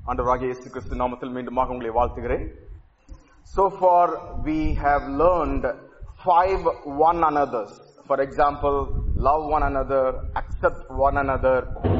ஆண்டவராகிய இயேசு கிறிஸ்து நாமத்தில் மீண்டுமாக உங்களை வாழ்த்துகிறேன் So far we have learned five one another's. For example, love one another, accept one another,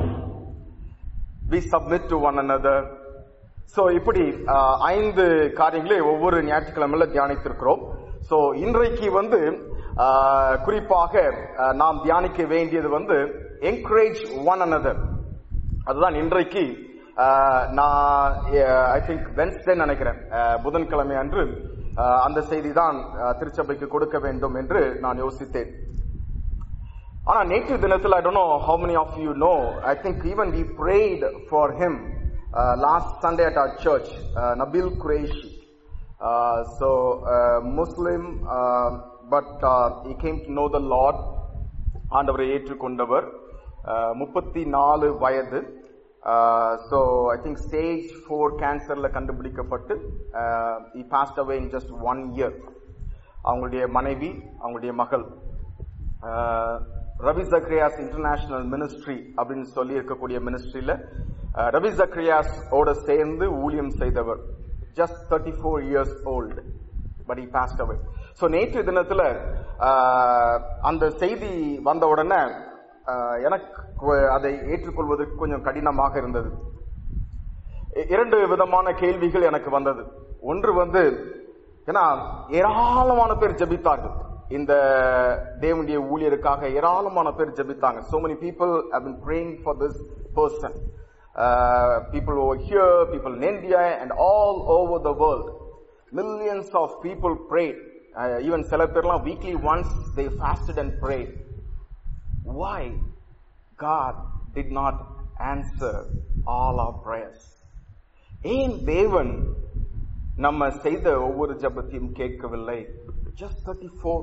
we submit to one another. So இப்படி ஆஹ், ஐந்து காரியங்களை ஒவ்வொரு ஞாயிற்றுக்கிழமையில தியானித்திருக்கிறோம் சோ இன்றைக்கு வந்து ஆஹ், குறிப்பாக ஆஹ், நாம் தியானிக்க வேண்டியது வந்து என்கரேஜ் ஒன் another அதுதான் இன்றைக்கு ஆஹ், நான் ஐ திங்க் வென்ஸ்டே நினைக்கிறேன் ஆஹ், புதன்கிழமை அன்று ஆஹ், அந்த செய்தி தான் ஆஹ், திருச்சபைக்கு கொடுக்க வேண்டும் என்று நான் யோசித்தேன் ஆனா நேற்று தினத்தில் I don't know how many of you know I think even we prayed for him last Sunday at our church Nabeel Qureshi so Muslim but he came to know the Lord ஆண்டவரை ஏற்றுக்கொண்டவர் முப்பத்தி நாலு வயது so I think stage four கேன்சர்ல கண்டுபிடிக்கப்பட்டு he passed away in just one year அவங்களுடைய மனைவி அவங்களுடைய மகள் ah, Ravi Zacharias International Ministry அப்படின்னு சொல்லி இருக்கக்கூடிய மினிஸ்ட்ரியில ரவி ஜக்ரியாஸ் ஓட சேர்ந்து ஊழியம் செய்தவர் just thirty four years old but he passed away so நேற்று தினத்துல அஹ், அந்த செய்தி வந்த உடனே அஹ், எனக்கு அதை ஏற்றுக்கொள்வதற்கு கொஞ்சம் கடினமாக இருந்தது இ- இரண்டு விதமான கேள்விகள் எனக்கு வந்தது ஒன்று வந்து ஏன்னா ஏராளமான பேர் ஜெபித்தார்கள் இந்த தேவனுடைய ஊழியருக்காக ஏராளமான பேர் ஜெபித்தாங்க so many people have been praying for this person uh, people over here people in india and all over the world millions of people prayed uh, even சில பேர்லாம் weekly once they fasted and prayed why God did not answer all our prayers. ஏன் தேவன் நம்ம செய்த ஒவ்வொரு ஜெபத்தையும் கேட்கவில்லை just thirty four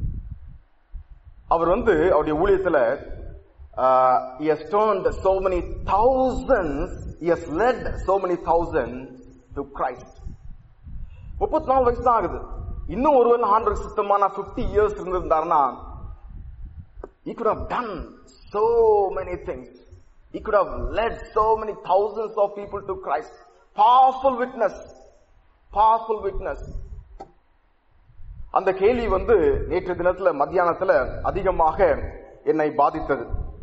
hour வந்து அவருடைய ஊழியத்துல uh, he has turned so many thousands he has led so many thousands to Christ முப்பத்தி நாலு வயசு தான் ஆகுது இன்னும் ஒருவன் ஆண்டருக்கு சுத்தமான 50 இயர்ஸ் இருந்திருந்தாருன்னா he could have done so many things. He could have led so many thousands of people to Christ. Powerful witness. Powerful witness. அந்த கேள்வி வந்து நேற்று தினத்துல மத்தியானத்துல அதிகமாக என்னை பாதித்தது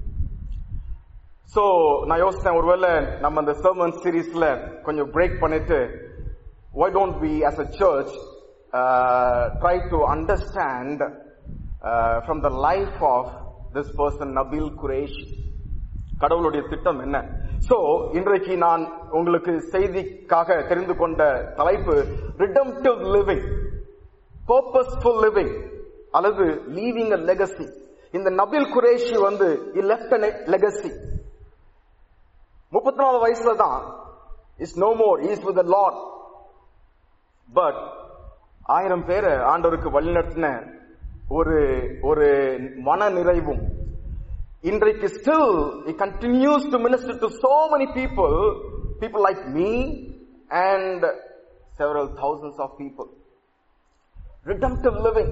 சோ நான் யோசிச்சேன் ஒருவேளை நம்ம அந்த சர்மன் சீரீஸ்ல கொஞ்சம் பிரேக் பண்ணிட்டு why don't we as a church uh, try to understand uh, from the life of this person Nabil Qureshi கடவுளுடைய திட்டம் என்ன சோ இன்றைக்கு நான் உங்களுக்கு செய்திக்காக தெரிந்து கொண்ட தலைப்பு ரிடம்டிவ் லிவிங் பர்பஸ்ஃபுல் லிவிங் அல்லது லீவிங் அ லெகசி இந்த நபில் குரேஷி வந்து இ லெஃப்ட் அ லெகசி முப்பத்தி நாலு வயசுல தான் is no more is with Lord but ஆயிரம் பேரை ஆண்டவருக்கு வழிநடத்தின ஒரு ஒரு மன நிறைவும் இன்றைக்கு still he continues to minister to so many people people like me and several thousands of people redemptive living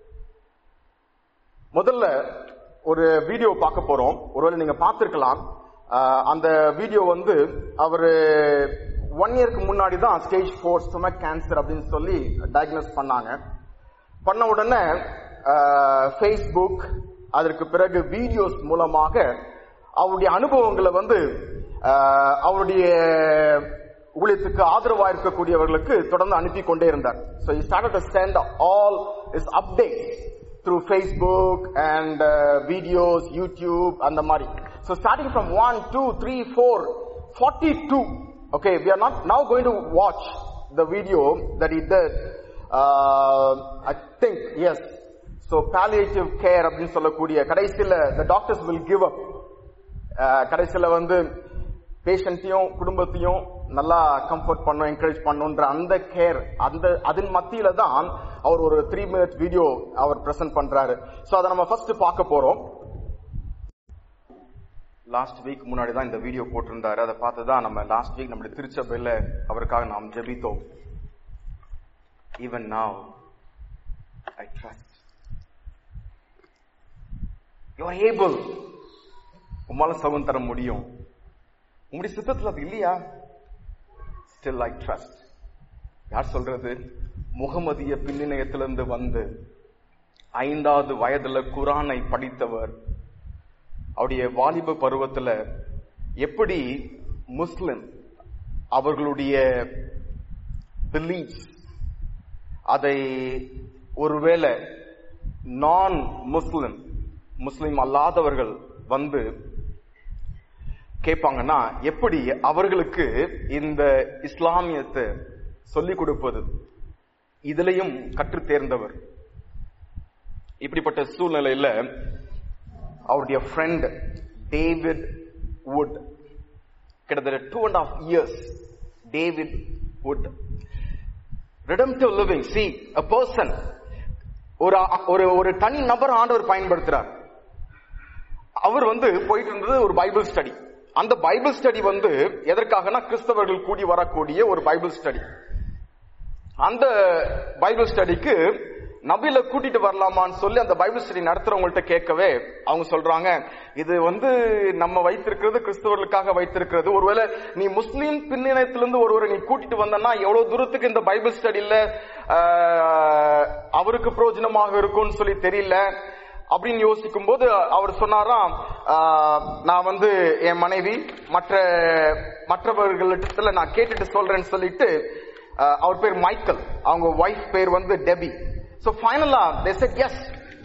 முதல்ல ஒரு வீடியோ பார்க்க போறோம் ஒருவேளை நீங்க பார்த்திருக்கலாம் அஹ், அந்த வீடியோ வந்து அவரு ஒன் இயர்க்கு முன்னாடி தான் ஸ்டேஜ் ஃபோர் ஸ்டொமக் கேன்சர் அப்படின்னு சொல்லி டயக்னோஸ் பண்ணாங்க பண்ண உடனே ஃபேஸ்புக் அதற்கு பிறகு வீடியோஸ் மூலமாக அவருடைய அனுபவங்களை வந்து அஹ், அவருடைய ஊழியத்துக்கு ஆதரவா இருக்கக்கூடியவர்களுக்கு தொடர்ந்து அனுப்பி கொண்டே இருந்தார் so he started to send all his updates through facebook and uh, videos youtube அந்த மாதிரி so starting from 1 2 3 4 42 okay we are not now going to watch the video that he did uh, i think yes so palliative care அப்படின்னு சொல்லக்கூடிய கடைசியில the doctors will give up அஹ் கடைசியில வந்து பேஷண்ட்டையும் குடும்பத்தையும் நல்லா comfort பண்ணும் என்கரேஜ் பண்ணுன்ற அந்த கேர் அந்த அதன் மத்தியில தான் அவர் ஒரு த்ரீ மினிட் வீடியோ அவர் பிரசன்ட் பண்றாரு சோ அதை நம்ம ஃபர்ஸ்ட் பார்க்க போறோம் லாஸ்ட் வீக் முன்னாடி தான் இந்த வீடியோ போட்டிருந்தாரு அதை பார்த்து தான் நம்ம லாஸ்ட் வீக் நம்முடைய திருச்சபையில அவருக்காக நாம் ஜெபித்தோம் even now I trust you are able உம்மால சவுன் தர முடியும் உங்களுடைய சித்தத்துல அது இல்லையா ஸ்டில் ஐ ட்ரஸ்ட் யார் சொல்றது முகமதிய பின்னிணையத்திலிருந்து வந்து ஐந்தாவது வயதுல குரானை படித்தவர் அவருடைய வாலிப பருவத்துல எப்படி முஸ்லிம் அவர்களுடைய பிலீஃப்ஸ் அதை ஒருவேளை நான் முஸ்லிம் முஸ்லிம் அல்லாதவர்கள் வந்து கேட்பாங்கன்னா எப்படி அவர்களுக்கு இந்த இஸ்லாமியத்தை சொல்லிக் கொடுப்பது இதுலயும் கற்று தேர்ந்தவர் இப்படிப்பட்ட சூழ்நிலையில அவருடைய ஃப்ரெண்ட் டேவிட் வுட் கிட்டத்தட்ட two and half years David Wood redemptive living see a person ஒரு ஒரு ஒரு தனி நபர் ஆண்டவர் பயன்படுத்துறார் அவர் வந்து போயிட்டு இருந்தது ஒரு பைபிள் ஸ்டடி அந்த பைபிள் ஸ்டடி வந்து எதற்காகனா கிறிஸ்தவர்கள் கூடி வரக்கூடிய ஒரு பைபிள் ஸ்டடி அந்த பைபிள் ஸ்டடிக்கு நபில கூட்டிட்டு வரலாமான்னு சொல்லி அந்த பைபிள் ஸ்டடி நடத்துறவங்கள்ட்ட கேட்கவே அவங்க சொல்றாங்க இது வந்து நம்ம வைத்திருக்கிறது கிறிஸ்தவர்களுக்காக வைத்திருக்கிறது ஒருவேளை நீ முஸ்லீம் பின்னணியத்திலிருந்து ஒருவரை நீ கூட்டிட்டு வந்தனா எவ்வளவு தூரத்துக்கு இந்த பைபிள் ஸ்டடியில அவருக்கு பிரயோஜனமாக இருக்கும்னு சொல்லி தெரியல அப்படின்னு யோசிக்கும் போது அவர் சொன்னாராம் நான் வந்து என் மனைவி மற்ற மற்றவர்களிடத்துல நான் கேட்டுட்டு சொல்றேன்னு சொல்லிட்டு அவர் பேர் மைக்கேல் அவங்க ஒய்ஃப் பேர் வந்து டெபி சோ ஃபைனலா தே செட் எஸ்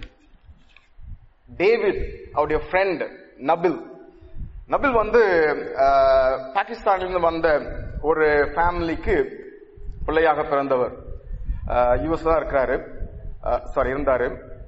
டேவிட் அவருடைய ஃப்ரெண்ட் நபில் நபில் வந்து பாகிஸ்தானிலிருந்து வந்த ஒரு ஃபேமிலிக்கு பிள்ளையாக பிறந்தவர் யூஎஸ் தான் இருக்கிறாரு சாரி இருந்தாரு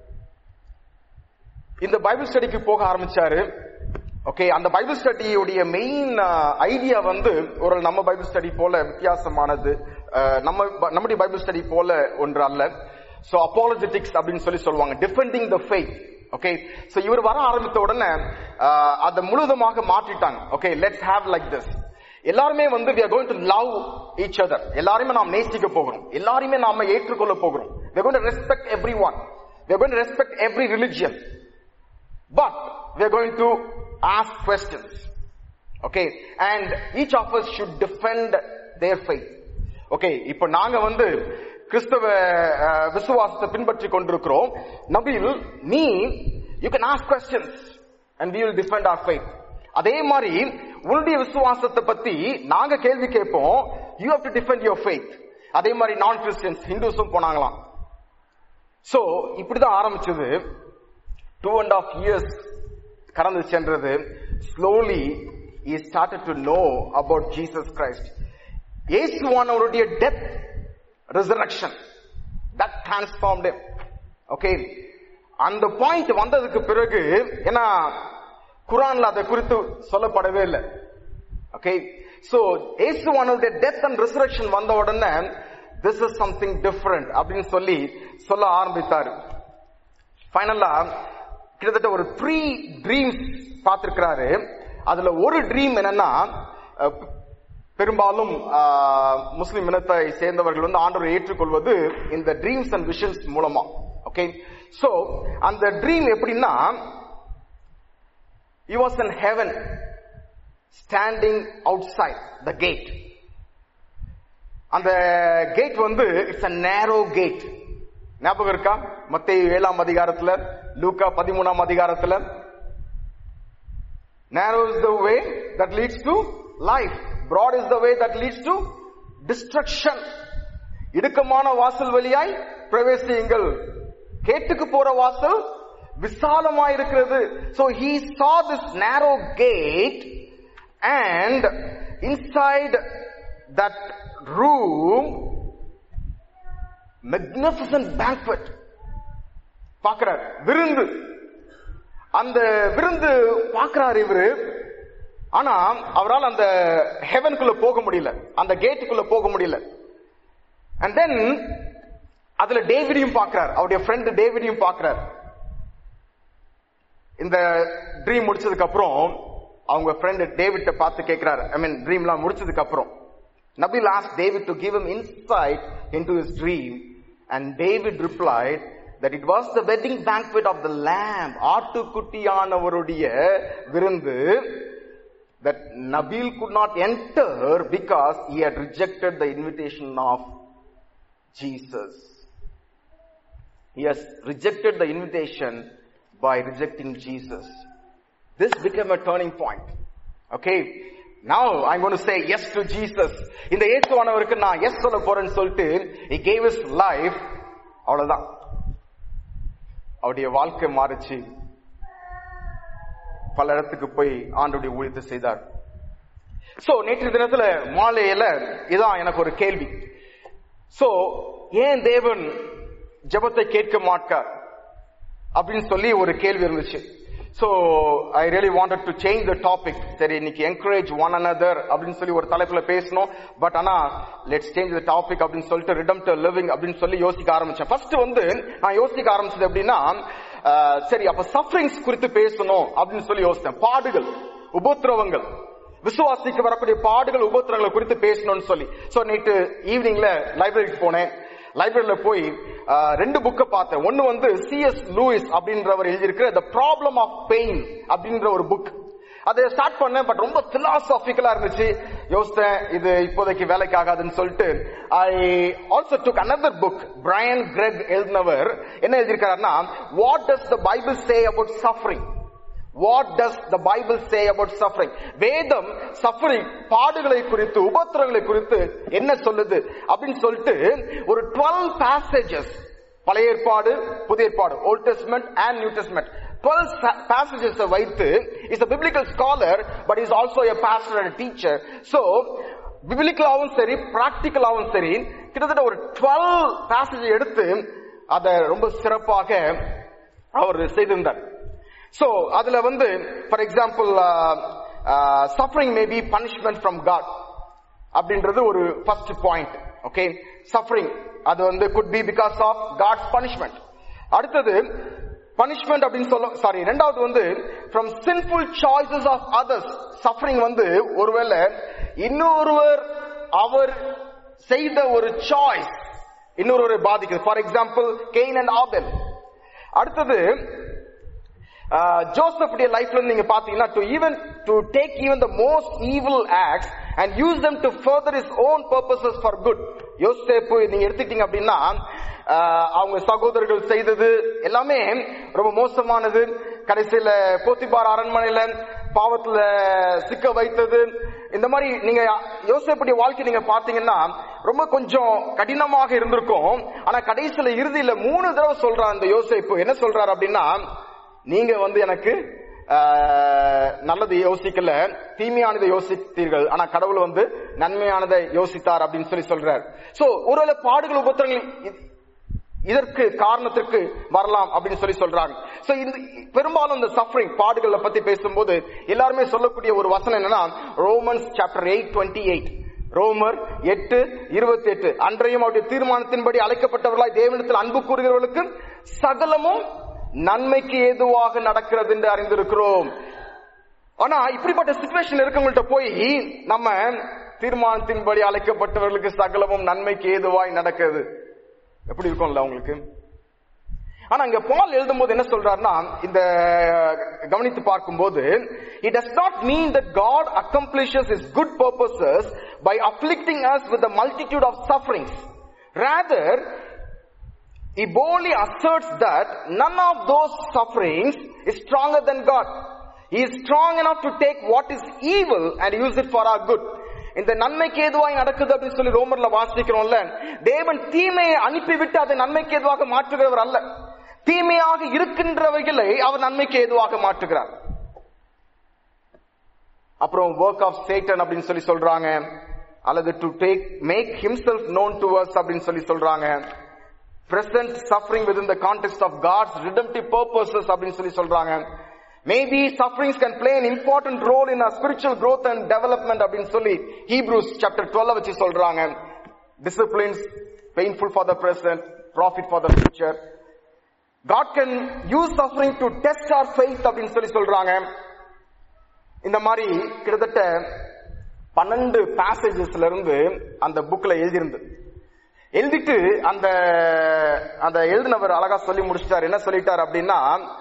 இந்த பைபிள் ஸ்டடிக்கு போக ஆரம்பிச்சாரு ஓகே அந்த பைபிள் ஸ்டடியுடைய மெயின் ஐடியா வந்து ஒரு நம்ம பைபிள் ஸ்டடி போல வித்தியாசமானது நம்ம நம்முடைய பைபிள் ஸ்டடி போல ஒன்று அல்ல சோ அப்பாலஜெட்டிக்ஸ் அப்படின்னு சொல்லி சொல்லுவாங்க defending the faith okay so இவர் வர ஆரம்பித்த உடனே அதை முழுவதுமாக மாற்றிட்டாங்க okay let's have like this எல்லாருமே வந்து we are going to love each other எல்லாருமே நாம் நேசிக்க போகிறோம் எல்லாருமே நாம ஏற்றுக்கொள்ள போகிறோம் we are going to respect everyone we are going to respect every religion but we are going to ask questions okay and each of us should defend their faith okay இப்போ நாங்க வந்து கிறிஸ்தவ விசுவாசத்தை பின்பற்றி கொண்டிருக்கிறோம் நபில் நீ you can ask questions and we will defend our faith அதே மாதிரி உன்னுடைய விசுவாசத்தை பத்தி நாங்க கேள்வி கேட்போம் you have to defend your faith அதே மாதிரி நான் கிறிஸ்டியன்ஸ் ஹிந்துஸும் போனாங்களாம் சோ இப்படிதான் ஆரம்பிச்சது டூ அண்ட் ஆஃப் இயர்ஸ் கடந்து சென்றது slowly he started to know about Jesus Christ. இயேசுவானவருடைய death resurrection that transformed okay அந்த பாயிண்ட் வந்ததுக்கு பிறகு ஏன்னா குரான்ல அதை குறித்து சொல்லப்படவே இல்லை ஓகே சோ இயேசுவானுடைய டெத் அண்ட் ரிசரக்ஷன் வந்த உடனே திஸ் இஸ் சம்திங் டிஃபரெண்ட் அப்படின்னு சொல்லி சொல்ல ஆரம்பித்தாரு ஃபைனலா கிட்டத்தட்ட ஒரு த்ரீ ட்ரீம்ஸ் பார்த்திருக்கிறாரு அதுல ஒரு ட்ரீம் என்னன்னா பெரும்பாலும் முஸ்லிம் இனத்தை சேர்ந்தவர்கள் வந்து ஆண்டவரை ஏற்றுக்கொள்வது இந்த ட்ரீம்ஸ் அண்ட் விஷன்ஸ் மூலமா ஓகே சோ அந்த ட்ரீம் எப்படின்னா he was in heaven standing outside the gate அந்த கேட் வந்து இட்ஸ் அ நேரோ கேட் ஞாபகம் இருக்கா மத்திய ஏழாம் அதிகாரத்துல லூக்கா பதிமூணாம் அதிகாரத்துல narrow is the way that leads to life broad is the way that leads to destruction இடுக்கமான வாசல் வழியாய் பிரவேசியுங்கள் கேட்டுக்கு போற வாசல் விசாலமா இருக்கிறது so he saw this narrow gate and inside that room magnificent banquet பார்க்கிறார் விருந்து அந்த விருந்து பார்க்கிறார் இவரு ஆனா அவரால் அந்த ஹெவனுக்குள்ள போக முடியல அந்த கேட்டுக்குள்ள போக முடியல அண்ட் தென் அதுல டேவிடையும் பார்க்கிறார் அவருடைய ஃப்ரெண்ட் டேவிடையும் பார்க்கிறார் இந்த ட்ரீம் முடிச்சதுக்கு அப்புறம் அவங்க ஃப்ரெண்ட் டேவிட்ட பார்த்து கேட்கிறார் ஐ மீன் ட்ரீம்லாம் முடிச்சதுக்கு அப்புறம் Nabeel ask David to give him insight into his dream and David replied that it was the wedding banquet of the lamb ஆட்டுக்குட்டியானவருடைய விருந்து that Nabil could not enter because he had rejected the invitation of Jesus. He has rejected the invitation by rejecting Jesus. This became a turning point. Okay. Now I'm going to say yes to Jesus. இந்த இயேசுவானவருக்கு நான் S சொல்ல போறேன்னு சொல்லிட்டு he gave his life அவ்வளவுதான் அவருடைய வாழ்க்கை மாறிச்சு பல இடத்துக்கு போய் ஆண்டுடைய ஊழியத்தை செய்தார் சோ நேற்று தினத்துல மாலையில இதான் எனக்கு ஒரு கேள்வி சோ ஏன் தேவன் ஜெபத்தை கேட்க மாட்டார் அப்படின்னு சொல்லி ஒரு கேள்வி இருந்துச்சு so I really wanted to change the topic சரி இன்னைக்கு என்கரேஜ் ஒன் another அப்படின்னு சொல்லி ஒரு தலைப்புல பேசணும் பட் ஆனா லெட்ஸ் சேஞ்ச் த டாபிக் அப்படின்னு சொல்லிட்டு ரிடம் டு லிவிங் அப்படின்னு சொல்லி யோசிக்க ஆரம்பிச்சேன் ஃபர்ஸ்ட் வந்து நான் யோசிக்க ஆரம்பிச்சது எப்படின்னா அஹ், சரி அப்ப சஃபரிங்ஸ் குறித்து பேசணும் அப்படின்னு சொல்லி யோசித்தேன் பாடுகள் உபத்திரவங்கள் விசுவாசிக்கு வரக்கூடிய பாடுகள் உபத்திரங்களை குறித்து பேசணும்னு சொல்லி சோ நேற்று ஈவினிங்ல லைப்ரரிக்கு போனேன் லைப்ரரியில போய் ஆஹ், ரெண்டு புக்கை பார்த்தேன் ஒன்னு வந்து சிஎஸ் லூயிஸ் அப்படின்றவர் எழுதியிருக்கிற த ப்ராப்ளம் ஆஃப் பெயின் அப்படின்ற ஒரு புக் அதை ஸ்டார்ட் பண்ணேன் பட் ரொம்ப பிலாசாபிக்கலா இருந்துச்சு யோசித்தேன் இது இப்போதைக்கு வேலைக்கு ஆகாதுன்னு சொல்லிட்டு I also took another book Brian Gregg எழுதினவர் என்ன எழுதியிருக்காருன்னா what does the Bible say about suffering what does the Bible say about suffering வேதம் சஃபரிங் பாடுகளை குறித்து உபத்திரங்களை குறித்து என்ன சொல்லுது அப்படின்னு சொல்லிட்டு ஒரு டுவெல் பேசேஜஸ் பழைய ஏற்பாடு புதிய ஏற்பாடு Old Testament and New Testament twelve passages வைத்து is a biblical scholar but is also a pastor and a teacher so பிபிலிக்கலாவும் சரி பிராக்டிக்கலாவும் சரி கிட்டத்தட்ட ஒரு டுவெல் பேசேஜ் எடுத்து அதை ரொம்ப சிறப்பாக அவர் செய்திருந்தார் சோ அதுல வந்து for example suffering may be punishment from God அப்படின்றது ஒரு ஃபர்ஸ்ட் பாயிண்ட் ஓகே சஃபரிங் அது வந்து could be because of God's punishment அடுத்தது பனிஷ்மெண்ட் அப்படின்னு சொல்ல சாரி ரெண்டாவது வந்து from sinful choices of others suffering வந்து ஒருவேளை இன்னொருவர் அவர் செய்த ஒரு சாய்ஸ் இன்னொருவரை பாதிக்குது for example Cain and Abel அடுத்தது ஜோசப்புடைய லைஃப்ல இருந்து நீங்க பாத்தீங்கன்னா to even to take even the most evil acts and use them to further his own purposes for good யோசேப்பு நீங்க எடுத்துக்கிட்டீங்க அப்படின்னா ஆஹ், அவங்க சகோதரர்கள் செய்தது எல்லாமே ரொம்ப மோசமானது கடைசியில போத்திபார் அரண்மனையில பாவத்துல சிக்க வைத்தது இந்த மாதிரி நீங்க யோசேப்புடைய வாழ்க்கை நீங்க பாத்தீங்கன்னா ரொம்ப கொஞ்சம் கடினமாக இருந்திருக்கும் ஆனா கடைசியில இறுதியில மூணு தடவை சொல்றார் அந்த யோசேப்பு என்ன சொல்றாரு அப்படின்னா நீங்க வந்து எனக்கு ஆஹ், நல்லது யோசிக்கல தீமையானதை யோசித்தீர்கள் ஆனா கடவுள் வந்து நன்மையானதை யோசித்தார் அப்படின்னு சொல்லி சொல்றார் சோ ஒருவேளை பாடுகள் உபத்திரங்கள் இ- இதற்கு காரணத்திற்கு வரலாம் அப்படின்னு சொல்லி சொல்றாங்க சோ இந்த பெரும்பாலும் இந்த சஃபரிங் பாடுகளை பத்தி பேசும்போது எல்லாருமே சொல்லக்கூடிய ஒரு வசனம் என்னன்னா Romans chapter eight twenty eight ரோமர் எட்டு இருபத்தி எட்டு அன்றையும் அவருடைய தீர்மானத்தின்படி அழைக்கப்பட்டவர்களாய் தேவனிடத்தில் அன்பு கூறுகிறவர்களுக்கு சகலமும் நன்மைக்கு ஏதுவாக நடக்கிறது என்று அறிந்திருக்கிறோம் ஆனா இப்படிப்பட்ட சுச்சுவேஷன் இருக்கவங்கள்ட்ட போய் நம்ம தீர்மானத்தின்படி அழைக்கப்பட்டவர்களுக்கு சகலமும் நன்மைக்கு ஏதுவாய் நடக்கிறது எப்படி இருக்கும்ல உங்களுக்கு ஆனா இங்க பால் எழுதும்போது என்ன சொல்றாருன்னா இந்த கவனித்து பார்க்கும்போது it does not mean that god accomplishes his good purposes by afflicting us with a multitude of sufferings rather he boldly asserts that none of those sufferings is stronger than god he is strong enough to take what is evil and use it for our good இந்த நன்மைக்கு ஏதுவாய் நடக்குது அப்படின்னு சொல்லி ரோமர்ல வாசிக்கிறோம்ல தேவன் தீமையை அனுப்பிவிட்டு அதை நன்மைக்கு ஏதுவாக மாற்றுகிறவர் அல்ல தீமையாக இருக்கின்றவைகளை அவர் நன்மைக்கு ஏதுவாக மாற்றுகிறார் அப்புறம் ஒர்க் ஆஃப் சேட்டன் அப்படின்னு சொல்லி சொல்றாங்க அல்லது to take make himself known to us அப்படின்னு சொல்லி சொல்றாங்க present suffering within the context of God's redemptive purposes அப்படின்னு சொல்லி சொல்றாங்க maybe sufferings can play an important role in our spiritual growth and development அப்படின்னு சொல்லி Hebrews chapter 12 வச்சு சொல்றாங்க disciplines painful for the present profit for the future God can use suffering to test our faith அப்படின்னு சொல்லி சொல்றாங்க இந்த மாதிரி கிட்டத்தட்ட பன்னெண்டு பேசேஜஸ்ல இருந்து அந்த புக்ல எழுதியிருந்து எழுதிட்டு அந்த அந்த எழுதினவர் அழகா சொல்லி முடிச்சிட்டார் என்ன சொல்லிட்டார் அப்படின்னா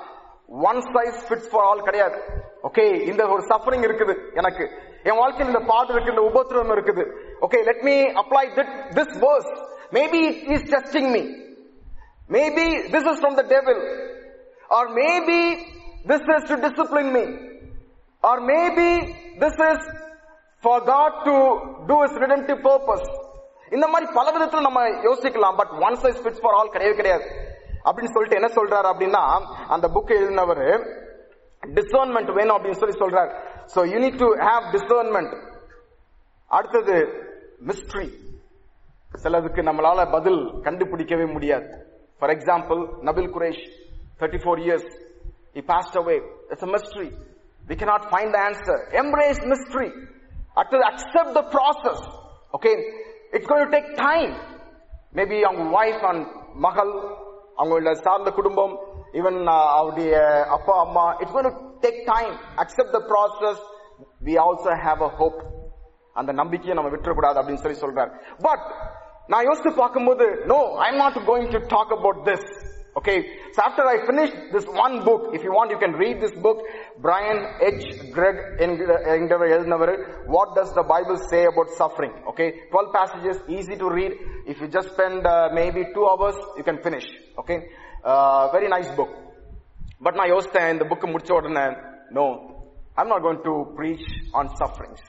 one size fits for all கிடையாது ஓகே இந்த ஒரு சஃபரிங் இருக்குது எனக்கு என் வாழ்க்கையில் இந்த பாடு இருக்கு இந்த உபத்திரவம் இருக்குது okay let me apply this verse maybe it is testing me maybe this is from the devil or maybe this is to discipline me or maybe this is for God to do his redemptive purpose இந்த மாதிரி பல விதத்துல நம்ம யோசிக்கலாம் but one size fits for all கிடையவே கிடையாது அப்படின்னு சொல்லிட்டு என்ன சொல்றாரு அப்படின்னா அந்த புக் எழுதினவர் டிசர்ன்மெண்ட் வேணும் அப்படின்னு சொல்லி சொல்றாரு so you need to have discernment அடுத்தது மிஸ்ட்ரி சிலதுக்கு நம்மளால பதில் கண்டுபிடிக்கவே முடியாது ஃபார் எக்ஸாம்பிள் Nabeel Qureshi thirty four years he passed away it's a mystery we cannot find the answer embrace mystery அடுத்தது accept the process okay it's going to take time maybe அவங்க ஒய்ஃப் அண்ட் மகள் அவங்களோட சார்ந்த குடும்பம் ஈவன் அவருடைய அப்பா அம்மா it's going take time accept the process we also have a hope அந்த நம்பிக்கையை நம்ம விட்டுறக்கூடாது அப்படின்னு சொல்லி சொல்றாரு பட் நான் யோசித்து பார்க்கும்போது no I am not going to talk about this Okay, so after I finish this one book, if you want, you can read this book. Brian H. Gregg Endeavor எழுதினவர் What does the Bible say about suffering? Okay, 12 passages, easy to read. If you just spend uh, maybe two hours, you can finish. Okay, uh, very nice book. But நான் யோசித்தேன் இந்த book முடிச்ச உடனே no, I'm not going to preach on sufferings.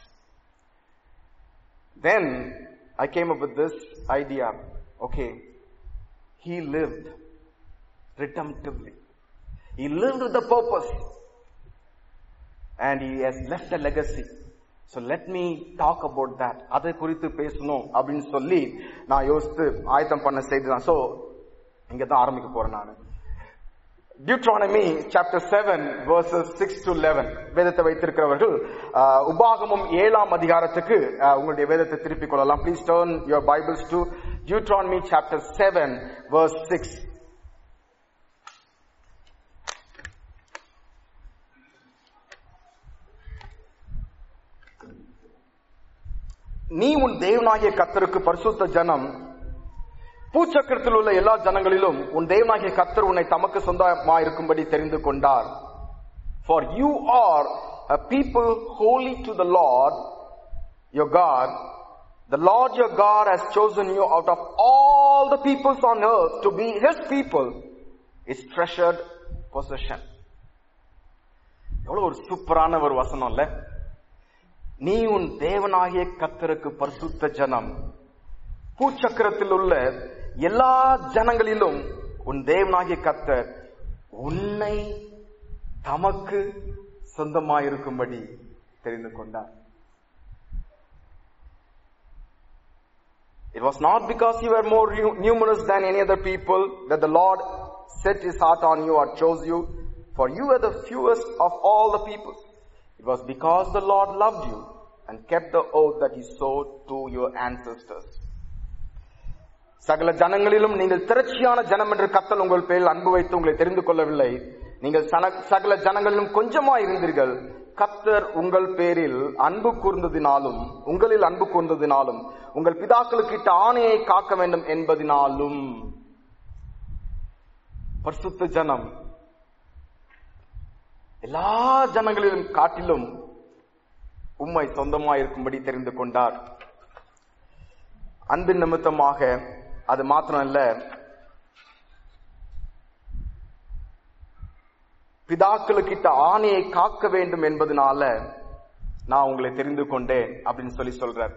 Then I came up with this idea. Okay, he lived redemptively. He lived with a purpose. And he has left a legacy. So let me talk about that. அதை குறித்து பேசணும் அப்படின்னு சொல்லி நான் யோசித்து ஆயத்தம் பண்ண செய்துதான் சோ இங்க தான் ஆரம்பிக்க போறேன் நான் Deuteronomy chapter seven verses six to eleven வேதத்தை வைத்திருக்கிறவர்கள் uh, உபாகமம் ஏழாம் அதிகாரத்துக்கு uh, உங்களுடைய வேதத்தை திருப்பிக் கொள்ளலாம் please turn your Bibles to Deuteronomy chapter seven verse six நீ உன் தேவனாகிய கத்தருக்கு பரிசுத்த ஜனம் பூச்சக்கரத்தில் உள்ள எல்லா ஜனங்களிலும் உன் தேவனாகிய கத்தர் உன்னை தமக்கு சொந்தமா இருக்கும்படி தெரிந்து கொண்டார் for you are a people holy to the Lord your God. The Lord your God has chosen you out of all the peoples on earth to be his people, his treasured possession. எவ்வளவு ஒரு சூப்பரான ஒரு வசனம் இல்ல நீ உன் தேவனாகிய கத்தருக்கு பரிசுத்த ஜனம் பூச்சக்கரத்தில் உள்ள எல்லா ஜனங்களிலும் உன் தேவனாகிய கத்தர் உன்னை தமக்கு சொந்தமாயிருக்கும்படி தெரிந்து கொண்டார் It was not because you were more nu- numerous than any other people that the Lord set his heart on you or chose you, for you were the fewest of all the peoples. It was because the Lord loved you and kept the oath that he swore to your ancestors. சகல ஜனங்களிலும் நீங்கள் திரட்சியான ஜனம் என்று கத்தல் உங்கள் பேரில் அன்பு வைத்து உங்களை தெரிந்து கொள்ளவில்லை நீங்கள் சன- சகல ஜனங்களிலும் கொஞ்சமா இருந்தீர்கள் கத்தர் உங்கள் பேரில் அன்பு கூர்ந்ததினாலும் உங்களில் அன்பு கூர்ந்ததினாலும் உங்கள் பிதாக்களுக்கு இட்ட ஆணையை காக்க வேண்டும் என்பதினாலும் பரிசுத்த ஜனம் எல்லா ஜனங்களிலும் காட்டிலும் உம்மை சொந்தமாயிருக்கும்படி தெரிந்து கொண்டார் அன்பின் நிமித்தமாக அது மாத்திரம் இல்ல பிதாக்களுக்கிட்ட ஆணையை காக்க வேண்டும் என்பதனால நான் உங்களை தெரிந்து கொண்டேன் அப்படின்னு சொல்லி சொல்றாரு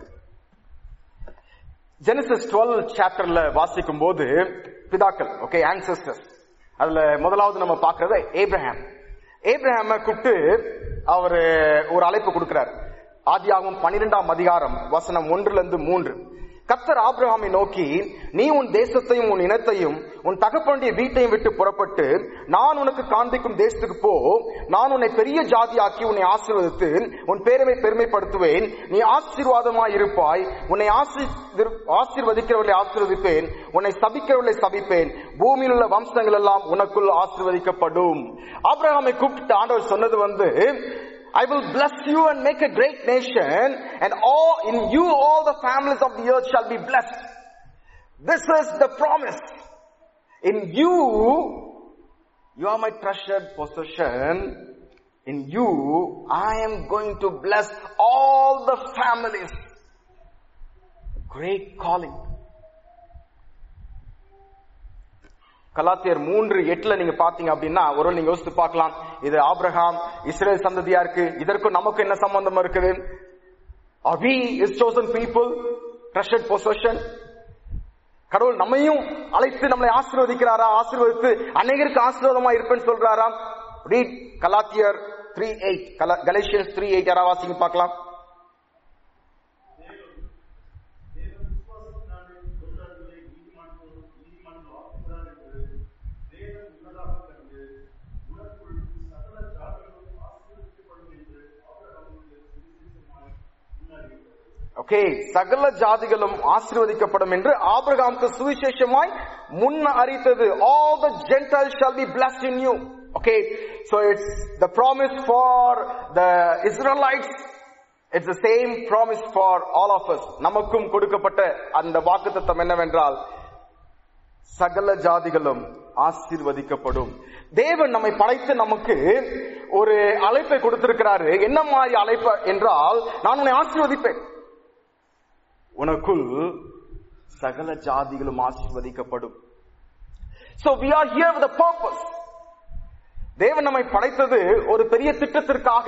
ஜெனசிஸ் டுவெல் சாப்டர்ல வாசிக்கும் போது பிதாக்கள் ஓகே ancestors அதுல முதலாவது நம்ம பார்க்கறது ஏப்ரஹாம் ஏப்ரஹாம கூப்பிட்டு அவரு ஒரு அழைப்பு கொடுக்கிறார் ஆதியாகவும் பன்னிரெண்டாம் அதிகாரம் வசனம் ஒன்றுல இருந்து மூன்று கர்த்தர் ஆபிரகாமை நோக்கி நீ உன் தேசத்தையும் உன் இனத்தையும் உன் தகப்பனுடைய வீட்டையும் விட்டு புறப்பட்டு நான் உனக்கு காண்பிக்கும் தேசத்துக்கு போ நான் உன்னை பெரிய ஜாதியாக்கி உன்னை ஆசீர்வதித்து உன் பேரவை பெருமைப்படுத்துவேன் நீ ஆசீர்வாதமாய் இருப்பாய் உன்னை ஆசீர் ஆசீர்வதிக்கிறவர்களை ஆசீர்வதிப்பேன் உன்னை சபிக்கிறவர்களை சபிப்பேன் பூமியில் உள்ள வம்சங்கள் எல்லாம் உனக்குள் ஆசீர்வதிக்கப்படும் ஆபிரகாமை கூப்பிட்டு ஆண்டவர் சொன்னது வந்து I will bless you and make a great nation, and all in you all the families of the earth shall be blessed. This is the promise. In you You are my treasured possession. In you, I am going to bless all the families. Great calling. கலாத்தியர் மூன்று எட்டுல நீங்க பாத்தீங்க அப்படின்னா ஒரு நீங்க யோசித்து பார்க்கலாம் இது ஆபிரகாம் இஸ்ரேல் சந்ததியா இருக்கு இதற்கும் நமக்கு என்ன சம்பந்தம் இருக்குது Are we his chosen people? Treasured possession? கடவுள் நம்மையும் அழைத்து நம்மளை ஆசீர்வதிக்கிறாரா ஆசீர்வதித்து அநேகருக்கு ஆசீர்வாதமா இருப்பேன்னு சொல்றாரா ரீட் கலாத்தியர் three eight Galatians three eight யாரா வாசிங்க பார்க்கலாம் தேவன் விசுவாசத்தினாலே தொழிலாளர்களை நீதிமான்கள் நீதிமான்கள் ஆக்குகிறார் என்று தேவன் முன்னதாக கண்டு உனக்குள் சகல ஜாதிகளும் ஆசீர்வதிக்கப்படும் என்று ஆபிரகாமுக்கு சுவிசேஷமாய் முன்னறிவித்தது ஓகே சகல ஜாதிகளும் ஆசீர்வதிக்கப்படும் என்று ஆபிரகாமுக்கு சுவிசேஷமாய் முன்ன அறித்தது all the gentile shall be blessed in you okay so it's the promise for the Israelites it's the same promise for all of us நமக்கும் கொடுக்கப்பட்ட அந்த வாக்குத்தத்தம் என்னவென்றால் சகல ஜாதிகளும் ஆசீர்வதிக்கப்படும் தேவன் நம்மை படைத்து நமக்கு ஒரு அழைப்பை கொடுத்திருக்கிறாரு என்ன மாதிரி அழைப்பு என்றால் நான் உன்னை ஆசீர்வதிப்பேன் உனக்குள் சகல ஜாதிகளும் ஆசீர்வதிக்கப்படும் So we are here with a purpose. தேவன் நம்மை படைத்தது ஒரு பெரிய திட்டத்திற்காக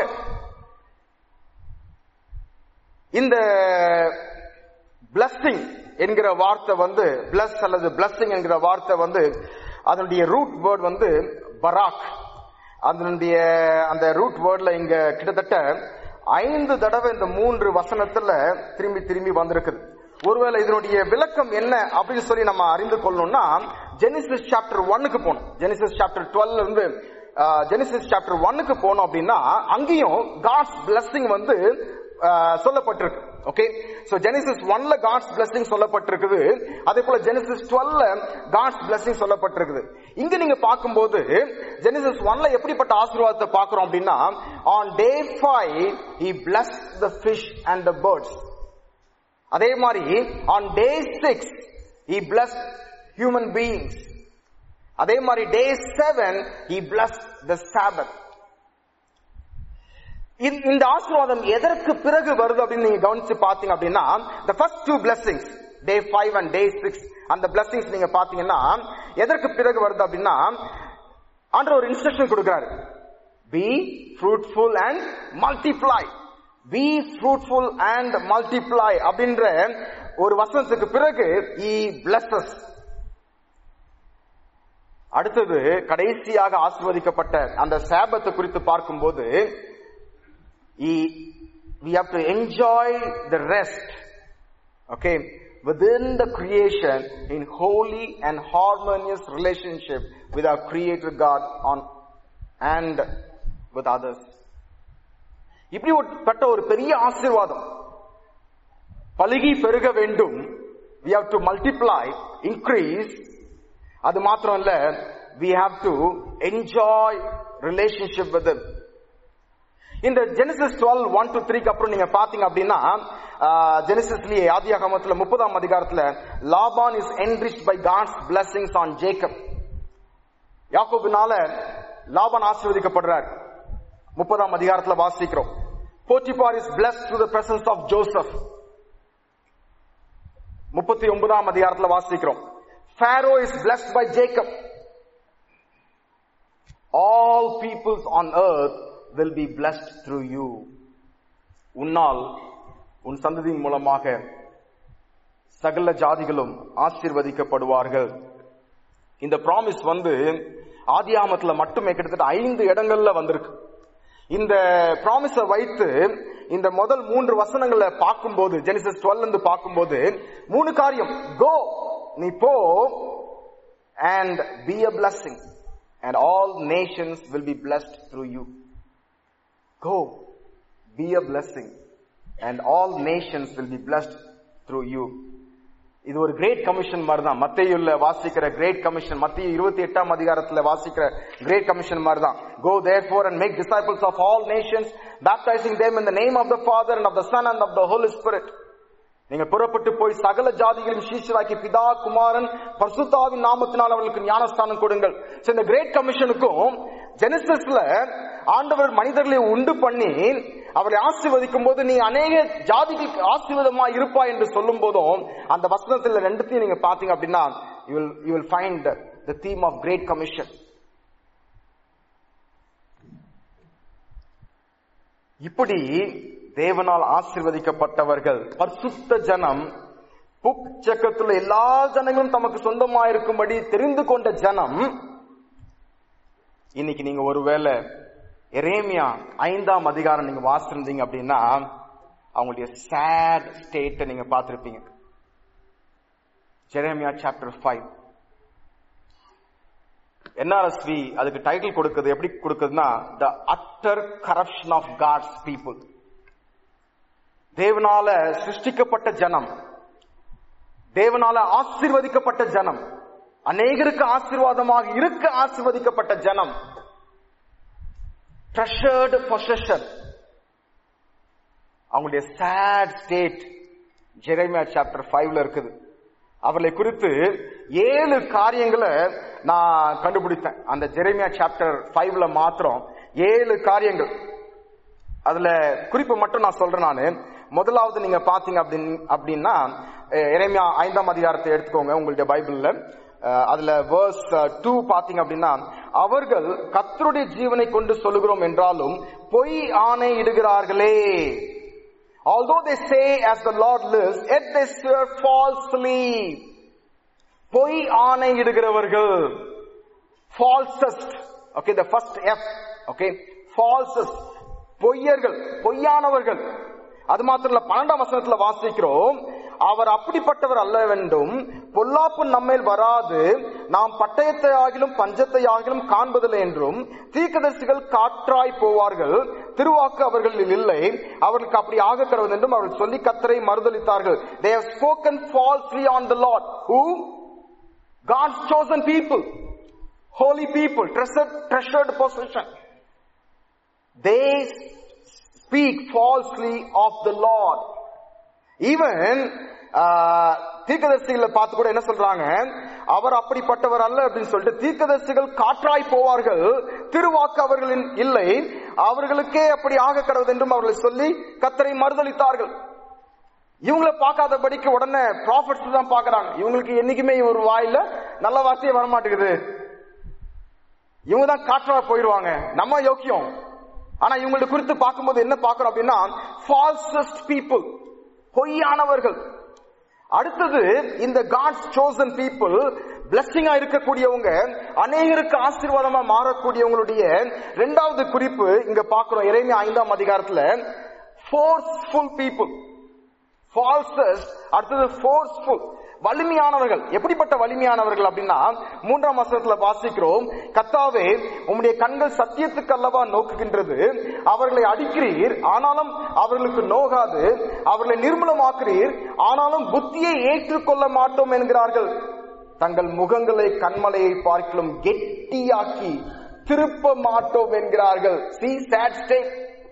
இந்த blessing என்கிற வார்த்தை வந்து bless அல்லது blessing என்கிற வார்த்தை வந்து அதனுடைய ரூட் வேர்ட் வந்து பராக் அதனுடைய அந்த ரூட் வேர்ட்ல இங்க கிட்டத்தட்ட ஐந்து தடவை இந்த மூன்று வசனத்துல திரும்பி திரும்பி வந்திருக்குது ஒருவேளை இதனுடைய விளக்கம் என்ன அப்படின்னு சொல்லி நம்ம அறிந்து கொள்ளணும்னா ஜெனிசிஸ் சாப்டர் ஒன்னுக்கு போகணும் ஜெனிசிஸ் சாப்டர் டுவெல்ல இருந்து ஜெனிசிஸ் சாப்டர் ஒன்னுக்கு போனோம் அப்படின்னா அங்கேயும் காட்ஸ் பிளஸ்ஸிங் வந்து ஆஹ், சொல்லப்பட்டிருக்கு ஓகே சோ ஜெனிசிஸ் ஒன்ல காட்ஸ் பிளஸிங் சொல்லப்பட்டிருக்குது அதே போல ஜெனிசிஸ் டுவெல்ல காட்ஸ் பிளஸிங் சொல்லப்பட்டிருக்குது இங்க நீங்க பார்க்கும்போது ஜெனிசிஸ் ஒன்ல எப்படிப்பட்ட ஆசீர்வாதத்தை பார்க்கிறோம் அப்படின்னா on day five he blessed the fish and the birds அதே மாதிரி on day six he blessed human beings அதே மாதிரி day seven he blessed the sabbath இந்த- இந்த ஆசீர்வாதம் எதற்கு பிறகு வருது அப்படின்னு நீங்க கவனிச்சு பாத்தீங்க அப்படின்னா the first two blessings day five and day six அந்த blessings நீங்க பாத்தீங்கன்னா எதற்கு பிறகு வருது அப்படின்னா ஆண்டவர் ஒரு இன்ஸ்ட்ரக்ஷன் கொடுக்கிறாரு be fruitful and multiply be fruitful and multiply அப்படின்ற ஒரு வசனத்துக்கு பிறகு இ blesses அடுத்தது கடைசியாக ஆசிர்வதிக்கப்பட்ட அந்த சாபத்தை குறித்து பார்க்கும்போது he- we have to enjoy the rest okay within the creation in holy and harmonious relationship with our creator god on and with others இப்படி ஒரு பட்ட ஒரு பெரிய ஆசீர்வாதம் பலுகி பெருக வேண்டும் we have to multiply increase அது மாத்திரம் இல்ல we have to enjoy relationship with him இந்த ஜெனிசிஸ் டுவெல் ஒன் டு த்ரீக்கு அப்புறம் நீங்க பாத்தீங்க அப்படின்னா ஜெனிசிஸ்லயே ஆதியாகமத்துல முப்பதாம் அதிகாரத்துல லாபான் is enriched by God's blessings on Jacob யாக்கோபினால லாபான் ஆசீர்வதிக்கப்படுறார் முப்பதாம் அதிகாரத்துல வாசிக்கிறோம் Potiphar is blessed through the presence of Joseph முப்பத்தி ஒன்பதாம் அதிகாரத்துல வாசிக்கிறோம் Pharaoh is blessed by Jacob. All peoples on earth will be blessed through you. உன்னால் உன் சந்ததியின் மூலமாக சகல ஜாதிகளும் ஆசீர்வதிக்கப்படுவார்கள் இந்த ப்ராமிஸ் வந்து ஆதியாமத்துல மட்டுமே கிட்டத்தட்ட ஐந்து இடங்கள்ல வந்திருக்கு இந்த ப்ராமிஸ வைத்து இந்த முதல் மூன்று வசனங்களை பார்க்கும்போது ஜெனிசஸ் 12 இருந்து பார்க்கும்போது மூணு காரியம் கோ நீ போ and be a blessing and all nations will be blessed through you go be a blessing and all nations will be blessed through you இது ஒரு கிரேட் கமிஷன் மாதிரி தான் மத்தியுள்ள வாசிக்கிற கிரேட் கமிஷன் மத்திய இருபத்தி எட்டாம் அதிகாரத்துல வாசிக்கிற கிரேட் கமிஷன் மாதிரி தான் go therefore and make disciples of all nations baptising them in the name of the Father and of the Son and of the Holy Spirit நீங்கள் புறப்பட்டு போய் சகல ஜாதிகளையும் சீஷராக்கி பிதா குமாரன் பரிசுத்தாவின் நாமத்தினால் அவர்களுக்கு ஞானஸ்தானம் கொடுங்கள் So, இந்த கிரேட் கமிஷனுக்கும் ஜெனசிஸ்ல ஆண்டவர் மனிதர்களை உண்டு பண்ணி அவரை ஆசீர்வதிக்கும் போது நீ அநேக ஜாதிகளுக்கு ஆசீர்வாதமா இருப்பா என்று சொல்லும் போதும் அந்த வசனத்துல ரெண்டுத்தையும் நீங்க பாத்தீங்க அப்படின்னா you will you will find the theme of great commission இப்படி தேவனால் ஆசீர்வதிக்கப்பட்டவர்கள் பரிசுத்த ஜனம் புக் சக்கத்துல எல்லா ஜனங்களும் தமக்கு சொந்தமாயிருக்கும்படி தெரிந்து கொண்ட ஜனம் இன்னைக்கு நீங்க ஒருவேளை எரேமியா ஐந்தாம் அதிகாரம் நீங்க வாசிருந்தீங்க அப்படின்னா அவங்களுடைய சேட் ஸ்டேட்டை நீங்க பார்த்திருப்பீங்க ஜெரேமியா சாப்டர் ஃபைவ் என்ஆர்எஸ்வி அதுக்கு டைட்டில் கொடுக்குது எப்படி கொடுக்குதுன்னா the utter corruption of God's people தேவனால சிருஷ்டிக்கப்பட்ட ஜனம் தேவனால ஆசீர்வதிக்கப்பட்ட ஜனம் அநேகருக்கு ஆசீர்வாதமாக இருக்க ஆசீர்வதிக்கப்பட்ட ஜனம் ட்ரெஷர்டு பொசஷன் அவங்களுடைய சேட் ஸ்டேட் ஜெரேமியா சாப்டர் ஃபைவ்ல இருக்குது அவர்களை குறித்து ஏழு காரியங்களை நான் கண்டுபிடித்தேன் அந்த ஜெரேமியா சாப்டர் ஃபைவ்ல மாத்திரம் ஏழு காரியங்கள் அதுல குறிப்பு மட்டும் நான் சொல்றேன் நானு முதலாவது நீங்க பாத்தீங்க அப்படின்னு அப்படின்னா அஹ், எரேமியா ஐந்தாம் அதிகாரத்தை எடுத்துக்கோங்க உங்களுடைய பைபிள்ல அஹ், அதுல வேர்ஸ் டூ பாத்தீங்க அப்படின்னா அவர்கள் கர்த்தருடைய ஜீவனை கொண்டு சொல்லுகிறோம் என்றாலும் பொய் ஆணை இடுகிறார்களே although they say as the lord lives yet they swear falsely பொய் ஆணை இடுகிறவர்கள் falsest okay the first f okay falsest பொய்யர்கள் பொய்யானவர்கள் அது மாத்திரம் இல்ல பன்னெண்டாம் வசனத்துல வாசிக்கிறோம் அவர் அப்படிப்பட்டவர் அல்லவென்றும் பொல்லாப்பு நம்மேல் வராது நாம் பட்டயத்தை ஆகிலும் பஞ்சத்தை ஆகிலும் காண்பதில்லை என்றும் தீர்க்கதரிசிகள் காற்றாய் போவார்கள் திருவாக்கு அவர்களில் இல்லை அவர்களுக்கு அப்படி ஆக கடவுள் என்றும் அவர்கள் சொல்லி கத்தரை மறுதளித்தார்கள் they have spoken falsely on the lord who god's chosen people holy people treasured treasured possession they speak falsely of the Lord. Even தீர்க்கதரிசிகளை பார்த்து கூட என்ன சொல்றாங்க அவர் அப்படிப்பட்டவர் அல்ல அப்படின்னு சொல்லிட்டு தீர்க்கதரிசிகள் காற்றாய் போவார்கள் திருவாக்கு அவர்களின் இல்லை அவர்களுக்கே அப்படி ஆக கடவுது என்றும் அவர்களை சொல்லி கத்தரை மறுதளித்தார்கள் இவங்கள பார்க்காதபடிக்கு உடனே ப்ராஃபிட்ஸ் தான் பார்க்கறாங்க இவங்களுக்கு என்னைக்குமே ஒரு வாயில நல்ல வார்த்தையே வரமாட்டேங்குது இவங்க தான் காற்றா போயிருவாங்க நம்ம யோக்கியம் ஆனா இவங்களை குறித்து பார்க்கும்போது என்ன பார்க்கிறோம் அப்படின்னா ஃபால்சஸ்ட் பீப்புள் பொய்யானவர்கள் அடுத்தது இந்த காட்ஸ் chosen people பிளஸ்ஸிங்கா இருக்கக்கூடியவங்க அநேகருக்கு ஆசீர்வாதமா மாறக்கூடியவங்களுடைய இரண்டாவது குறிப்பு இங்க பார்க்கிறோம் இறைமை ஐந்தாம் அதிகாரத்துல ஃபோர்ஸ்ஃபுல் பீப்புள் ஃபால்சஸ்ட் அடுத்தது ஃபோர்ஸ்ஃபுல் வலிமையானவர்கள் எப்படிப்பட்ட வலிமையானவர்கள் அப்படின்னா மூன்றாம் வசனத்துல வாசிக்கிறோம் கத்தாவே உம்முடைய கண்கள் சத்தியத்துக்கு அல்லவா நோக்குகின்றது அவர்களை அடிக்கிறீர் ஆனாலும் அவர்களுக்கு நோகாது அவர்களை நிர்மூலமாக்குறீர் ஆனாலும் புத்தியை ஏற்றுக்கொள்ள மாட்டோம் என்கிறார்கள் தங்கள் முகங்களை கண்மலையை பார்க்கலும் கெட்டியாக்கி திருப்ப மாட்டோம் என்கிறார்கள் see sad state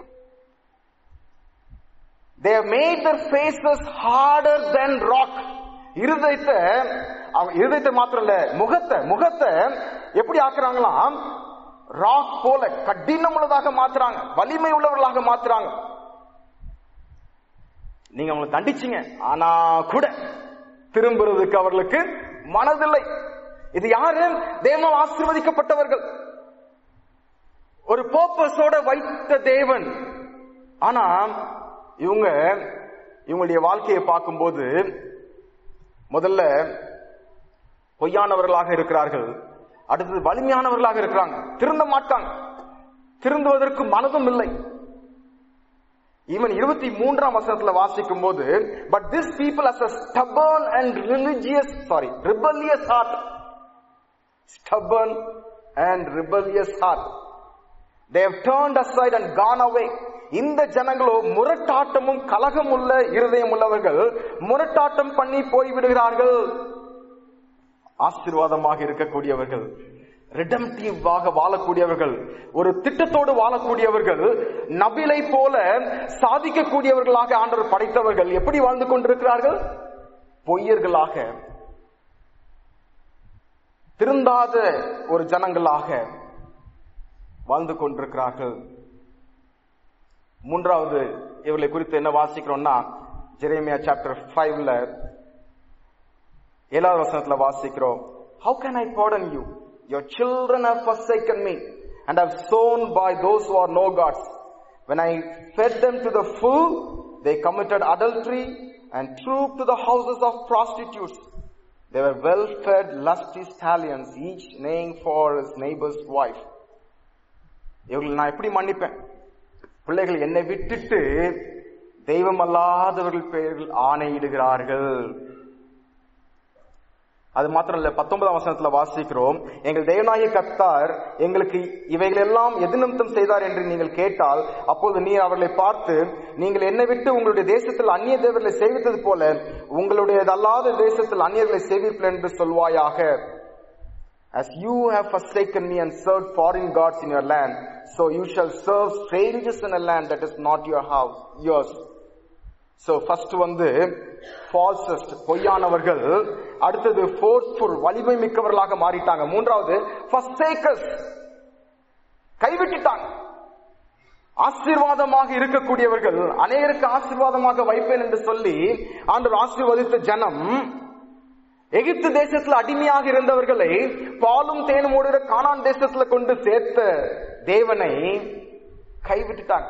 they have made their faces harder than rock இருதயத்தை அவ- இருதயத்தை மாத்திரம் இல்ல முகத்தை முகத்தை எப்படி ஆக்குறாங்களாம் ராக் போல கடினமுள்ளதாக மாத்துறாங்க வலிமை உள்ளவர்களாக மாத்துறாங்க நீங்க அவங்களை தண்டிச்சீங்க ஆனா கூட திரும்புறதுக்கு அவர்களுக்கு மனதில்லை இது யாரு தேவனால் ஆசீர்வதிக்கப்பட்டவர்கள் ஒரு பர்பஸோட வைத்த தேவன் ஆனா இவங்க இவங்களுடைய வாழ்க்கையை பார்க்கும்போது முதல்ல பொய்யானவர்களாக இருக்கிறார்கள் அடுத்தது வலிமையானவர்களாக இருக்கிறாங்க திருந்த மாட்டாங்க திருந்துவதற்கு மனதும் இல்லை ஈவன் இருபத்தி மூன்றாம் வசனத்துல வாசிக்கும் போது but this people has a stubborn and religious sorry rebellious heart stubborn and rebellious heart. They have turned aside and gone away. இந்த ஜனங்களோ முரட்டாட்டமும் கலகம் உள்ள இருதயம் உள்ளவர்கள் முரட்டாட்டம் பண்ணி போய் விடுகிறார்கள் ஆசீர்வாதமாக இருக்கக்கூடியவர்கள் ரிடம்டிவாக வாழக்கூடியவர்கள் ஒரு திட்டத்தோடு வாழக்கூடியவர்கள் நபிலை போல சாதிக்கக்கூடியவர்களாக ஆண்டவர் படைத்தவர்கள் எப்படி வாழ்ந்து கொண்டிருக்கிறார்கள் பொய்யர்களாக திருந்தாத ஒரு ஜனங்களாக வாழ்ந்து கொண்டிருக்கிறார்கள் மூன்றாவது இவர்களை குறித்து என்ன வாசிக்கிறோம்னா ஜெரேமியா சாப்டர் ஃபைவ்ல ஏழாவது வசனத்துல வாசிக்கிறோம் how can I pardon you your children have forsaken me and have sown by those who are no gods when i fed them to the full they committed adultery and trooped to the houses of prostitutes they were well fed lusty stallions each neighing for his neighbor's wife இவங்களை நான் எப்படி மன்னிப்பேன் பிள்ளைகள் என்னை விட்டுட்டு தெய்வம் அல்லாதவர்கள் பெயர்கள் ஆணையிடுகிறார்கள் அது மாத்திரம் இல்ல பத்தொன்பதாம் வசனத்துல வாசிக்கிறோம் எங்கள் தேவநாயக கர்த்தார் எங்களுக்கு இவைகள் எல்லாம் எது நிமித்தம் செய்தார் என்று நீங்கள் கேட்டால் அப்போது நீ அவர்களை பார்த்து நீங்கள் என்னை விட்டு உங்களுடைய தேசத்தில் அந்நிய தேவர்களை சேவித்தது போல உங்களுடையதல்லாத தேசத்தில் அந்நியர்களை சேவிப்பீர்கள் என்று சொல்வாயாக As you have forsaken me and served foreign gods in your land, so you shall serve strangers in a land that is not your house, yours. So first வந்து falsest பொய்யானவர்கள் அடுத்தது forceful வலிமை மிக்கவர்களாக மாறிட்டாங்க மூன்றாவது forsakers கைவிட்டுட்டாங்க ஆசீர்வாதமாக இருக்கக்கூடியவர்கள் அநேகருக்கு ஆசீர்வாதமாக வைப்பேன் என்று சொல்லி ஆண்டவர் ஆசீர்வதித்த ஜனம் எகிப்து தேசத்துல அடிமையாக இருந்தவர்களை பாலும் தேனும் ஓடுகிற கானான் தேசத்துல கொண்டு சேர்த்த தேவனை கைவிட்டுட்டாங்க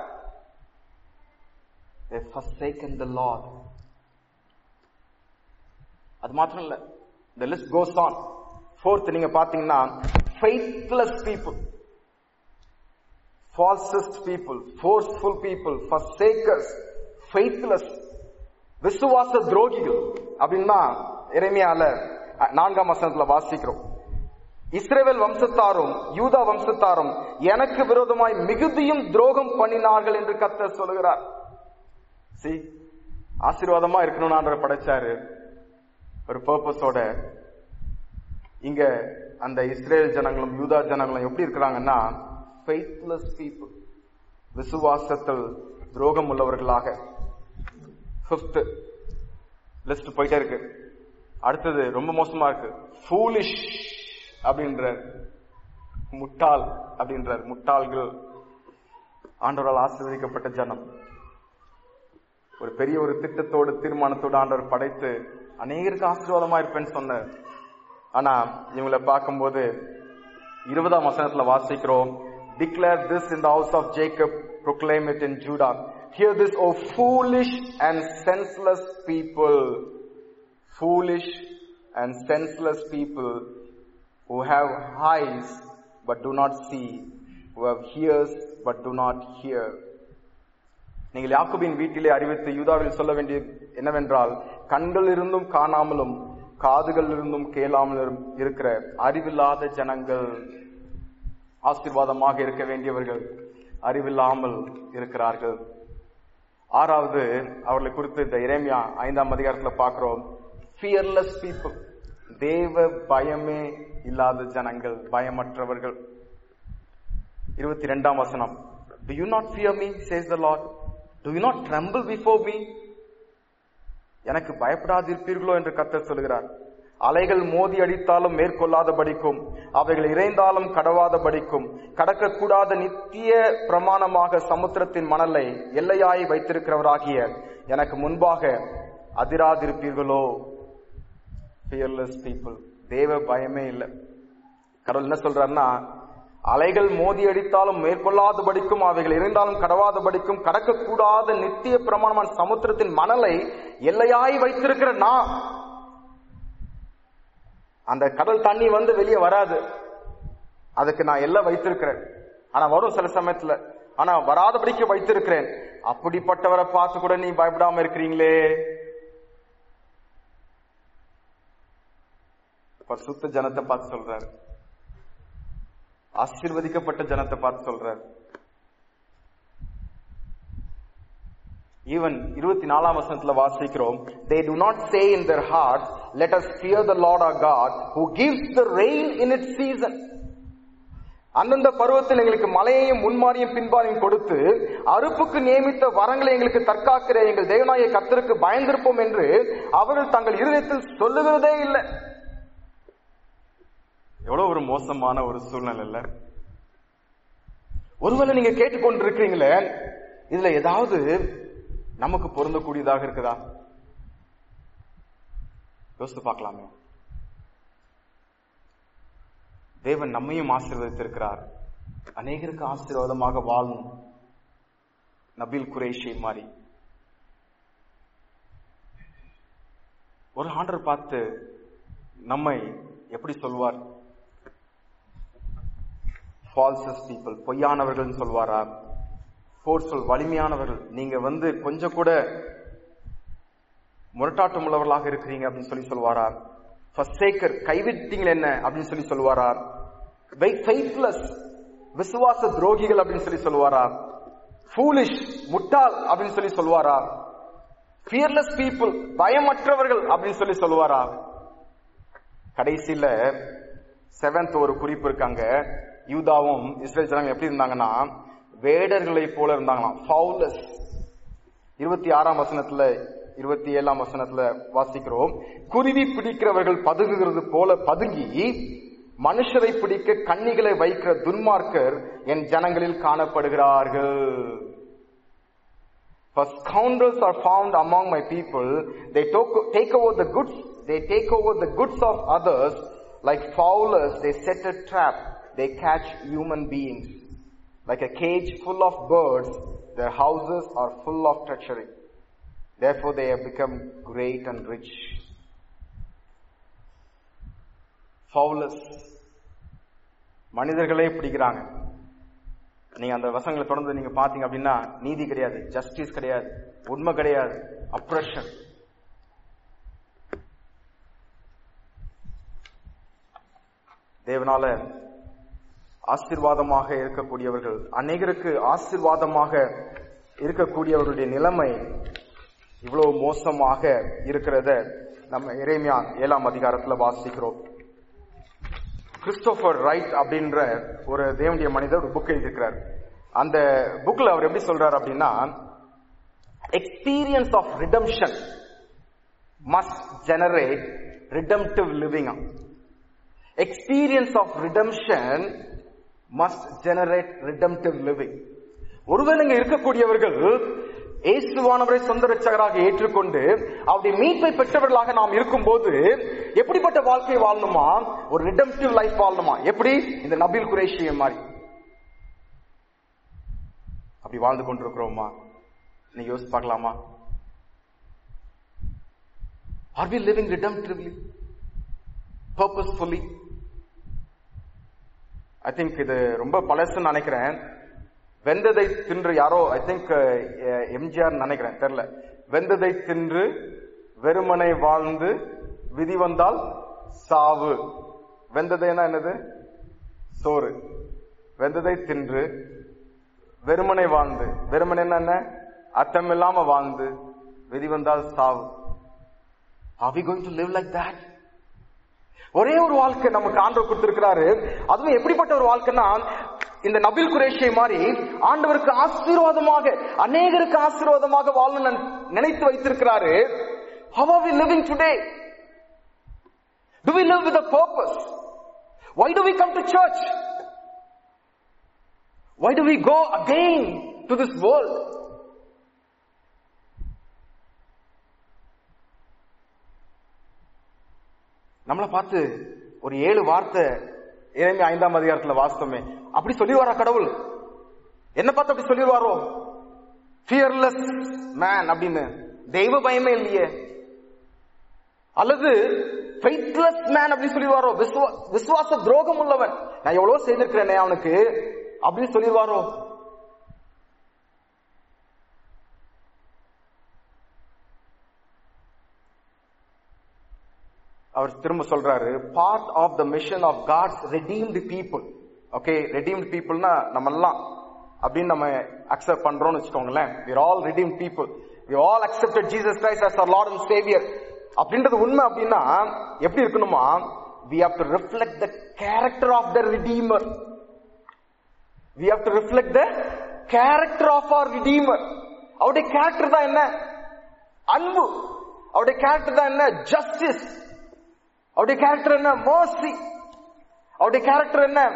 They forsaken the Lord. அது மாத்திரம் இல்ல the list goes on fourth நீங்க பாத்தீங்கன்னா faithless people falsest people forceful people forsakers faithless விசுவாச துரோகிகள் அப்படின்னா எரேமியால அஹ், நான்காம் வசனத்துல வாசிக்கிறோம் இஸ்ரேவேல் வம்சத்தாரும் யூதா வம்சத்தாரும் எனக்கு விரோதமாய் மிகுதியும் துரோகம் பண்ணினார்கள் என்று கர்த்தர் சொல்லுகிறார் சி ஆசீர்வாதமா இருக்கணும்னு ஆண்டவர் படைச்சாரு ஒரு பர்பஸோட இங்க அந்த இஸ்ரேல் ஜனங்களும் யூதா ஜனங்களும் எப்படி இருக்கிறாங்கன்னா ஃபெய்த்லெஸ் பீப்புள் விசுவாசத்தில் துரோகம் உள்ளவர்களாக ஃபிஃப்த் லிஸ்ட் போயிட்டே இருக்கு அடுத்தது ரொம்ப மோசமா இருக்கு ஃபூலிஷ் அப்படின்றார் முட்டாள் அப்படின்றார் முட்டாள்கள் ஆண்டவரால் ஆசீர்வதிக்கப்பட்ட ஜனம் ஒரு பெரிய ஒரு திட்டத்தோடு தீர்மானத்தோடு ஆண்டவர் படைத்து அநேகருக்கு ஆசீர்வாதமா இருப்பேன்னு சொன்னார் ஆனா இவங்களை பார்க்கும்போது இருபதாம் வசனத்துல வாசிக்கிறோம் declare this in the house of Jacob proclaim it in Judah hear this O foolish and senseless people foolish and senseless people who have eyes but do not see who have ears but do not hear நீங்கள் யாக்கோபின் வீட்டிலே அறிவித்து யூதாவில் சொல்ல வேண்டியது என்னவென்றால் கண்கள் இருந்தும் காணாமலும் காதுகள் இருந்தும் கேளாமலும் இருக்கிற அறிவில்லாத ஜனங்கள் ஆசீர்வாதமாக இருக்க வேண்டியவர்கள் அறிவில்லாமல் இருக்கிறார்கள் ஆறாவது அவர்களை குறித்து இந்த இறைமையா ஐந்தாம் அதிகாரத்துல பார்க்கிறோம் ஃபியர்லெஸ் பீப்புள் தேவ பயமே இல்லாத ஜனங்கள் பயமற்றவர்கள் இருபத்தி ரெண்டாம் வசனம் Do you not fear me, says the Lord? Do you not tremble before me? எனக்கு பயப்படாதிருப்பீர்களோ என்று கர்த்தர் சொல்கிறார் அலைகள் மோதி அடித்தாலும் மேற்கொள்ளாத படிக்கும் அவைகள் இறைந்தாலும் கடவாத படிக்கும் கடக்கக்கூடாத நித்திய பிரமாணமாக சமுத்திரத்தின் மணலை எல்லையாய் வைத்திருக்கிறவராகிய எனக்கு முன்பாக அதிராதிருப்பீர்களோ ஃபியர்லெஸ் பீப்புள் தேவ பயமே இல்லை கடவுள் என்ன சொல்றாருன்னா அலைகள் மோதி அடித்தாலும் மேற்கொள்ளாத படிக்கும் அவைகள் இருந்தாலும் கடவாத படிக்கும் கடக்கக்கூடாத நித்திய பிரமாணமான சமுத்திரத்தின் மணலை எல்லையாய் வைத்திருக்கிற நான் அந்த கடல் தண்ணி வந்து வெளியே வராது அதுக்கு நான் எல்லாம் வைத்திருக்கிறேன் ஆனா வரும் சில சமயத்துல ஆனா வராதபடிக்கு வைத்திருக்கிறேன் அப்படிப்பட்டவரை பார்த்து கூட நீ பயப்படாம இருக்கிறீங்களே பரிசுத்த ஜனத்தை பார்த்து சொல்றாரு ஆசீர்வதிக்கப்பட்ட ஜனத்தை பார்த்து சொல்றாரு ஈவன் இருபத்தி நாலாம் வசனத்துல வாசிக்கிறோம் they do not say in their hearts let us fear the lord our god who gives the rain in its season அந்தந்த பருவத்தில் எங்களுக்கு மலையையும் முன்மாரியும் பின்பாரியும் கொடுத்து அறுப்புக்கு நியமித்த வரங்களை எங்களுக்கு தற்காக்கிற எங்கள் தேவனாய கத்தருக்கு பயந்திருப்போம் என்று அவர்கள் தங்கள் இருதயத்தில் சொல்லுகிறதே இல்லை எவ்வளவு ஒரு மோசமான ஒரு சூழ்நிலை இல்ல ஒருவேளை நீங்க கேட்டுக்கொண்டிருக்கீங்களே இதுல ஏதாவது நமக்கு பொருந்தக்கூடியதாக இருக்குதா யோசித்து பார்க்கலாமே தேவன் நம்மையும் ஆசீர்வதித்திருக்கிறார் அநேகருக்கு ஆசீர்வாதமாக வாழணும் நபீல் குரேஷி மாதிரி ஒரு ஆண்டர் பார்த்து நம்மை எப்படி சொல்வார் ஃபால்சஸ் பீப்புள் பொய்யானவர்கள் சொல்வாரா ஃபோர்ஸ்ஃபுல் வலிமையானவர்கள் நீங்க வந்து கொஞ்சம் கூட முரட்டாட்டம் உள்ளவர்களாக இருக்கிறீங்க அப்படின்னு சொல்லி சொல்வாரா ஃபர்ஸ்டேக்கர் கைவிட்டீங்கள் என்ன அப்படின்னு சொல்லி சொல்வாரா ஃபெய்த்லெஸ் விசுவாச துரோகிகள் அப்படின்னு சொல்லி சொல்வாரா ஃபூலிஷ் முட்டாள் அப்படின்னு சொல்லி சொல்வாரா ஃபியர்லெஸ் பீப்புள் பயமற்றவர்கள் அப்படின்னு சொல்லி சொல்லுவாரா கடைசியில செவன்த் ஒரு குறிப்பு இருக்காங்க யூதாவும் இஸ்ரேல் ஜனங்க எப்படி இருந்தாங்கன்னா வேடர்களை போல இருந்தாங்களாம் ஃபவுலஸ் இருபத்தி ஆறாம் வசனத்துல இருபத்தி ஏழாம் வசனத்துல வாசிக்கிறோம் குருவி பிடிக்கிறவர்கள் பதுங்குகிறது போல பதுங்கி மனுஷரை பிடிக்க கண்ணிகளை வைக்கிற துன்மார்க்கர் என் ஜனங்களில் காணப்படுகிறார்கள் For scoundrels are found among my people. They to- take over the goods. They take over the goods of others. Like fowlers, they set a trap. They catch human beings. Like a cage full of birds, their houses are full of treachery. Therefore they have become great and rich. Fowlers. மனிதர்களே பிடிக்கிறாங்க நீங்க அந்த வசங்களை தொடர்ந்து நீங்க பாத்தீங்க அப்படின்னா நீதி கிடையாது ஜஸ்டிஸ் கிடையாது உண்மை கிடையாது அப்ரஷன் தேவனால ஆசீர்வாதமாக இருக்கக்கூடியவர்கள் அநேகருக்கு ஆசீர்வாதமாக இருக்கக்கூடியவர்களுடைய நிலைமை இவ்வளவு மோசமாக இருக்கிறத நம்ம இறைமையா ஏழாம் அதிகாரத்துல வாசிக்கிறோம் கிறிஸ்டோபர் ரைட் அப்படின்ற ஒரு தேவனுடைய மனிதர் ஒரு புக் எழுதியிருக்கிறார் அந்த புக்ல அவர் எப்படி சொல்றாரு அப்படின்னா experience of redemption must generate redemptive living experience of redemption must generate redemptive living ஒருவேளை இங்க இருக்கக்கூடியவர்கள் இயேசுவானவரை சொந்த ரட்சகராக ஏற்றுக்கொண்டு அவருடைய மீட்பை பெற்றவர்களாக நாம் இருக்கும்போது எப்படிப்பட்ட வாழ்க்கை வாழணுமா ஒரு ரிடம்டிவ் லைஃப் வாழணுமா எப்படி இந்த நபீல் குரேஷிய மாதிரி அப்படி வாழ்ந்து கொண்டிருக்கிறோமா நீங்க யோசிச்சு பார்க்கலாமா are we living redemptively purposefully I think இது ரொம்ப பழசுன்னு நினைக்கிறேன் வெந்ததை தின்று யாரோ ஐ திங்க் எம்ஜிஆர் நினைக்கிறேன் தெரியல வெந்ததை தின்று வெறுமனை வாழ்ந்து விதி வந்தால் சாவு வெந்ததைனா என்னது சோறு வெந்ததை தின்று வெறுமனை வாழ்ந்து வெறுமனை என்ன அர்த்தம் இல்லாம வாழ்ந்து விதி வந்தால் சாவு are we going to live like that ஒரே ஒரு வாழ்க்கை நமக்கு ஆண்டவர் கொடுத்திருக்கிறாரு அதுவும் எப்படிப்பட்ட ஒரு வாழ்க்கைன்னா இந்த நபில் குரேஷியை மாதிரி ஆண்டவருக்கு ஆசீர்வாதமாக அநேகருக்கு ஆசீர்வாதமாக வாழணும் நினைத்து வைத்திருக்கிறாரு how are we living today do we live with a purpose why do we come to church why do we go again to this world நம்மளை பார்த்து ஒரு ஏழு வார்த்தை இறைமை ஐந்தாம் அதிகாரத்துல வாஸ்தவமே அப்படி சொல்லிடுவாரா கடவுள் என்ன பார்த்து அப்படி சொல்லிடுவாரோ ஃபியர்லெஸ் மேன் அப்படின்னு தெய்வ பயமே இல்லையே அல்லது ஃபெய்த்லெஸ் மேன் அப்படின்னு சொல்லிடுவாரோ விசுவா விசுவாச துரோகம் உள்ளவன் நான் எவ்வளவு செய்திருக்கிறேனே அவனுக்கு அப்படின்னு சொல்லிடுவாரோ அவர் திரும்ப சொல்றாரு part of the mission of God's redeemed people okay redeemed பீப்புள்னா நம்ம எல்லாம் அப்படின்னு நம்ம அக்செப்ட் பண்றோம்னு வச்சுக்கோங்களேன் we're all redeem people we all accepted Jesus Christ as our Lord and Saviour அப்படின்றது உண்மை அப்படின்னா எப்படி இருக்கணுமா we have to reflect the character of the redeemer we have to reflect the character of our redeemer அவருடைய character தான் என்ன அன்பு அவருடைய கேரக்டர் தான் என்ன ஜஸ்டிஸ் அவருடைய கேரக்டர் என்ன mercy அவருடைய கேரக்டர் என்ன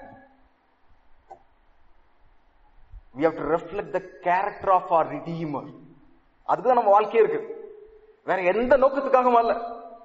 we have to reflect the character of our redeemer அதுதான் நம்ம வாழ்க்கையே இருக்கு வேற எந்த நோக்கத்துக்காகவும் அல்ல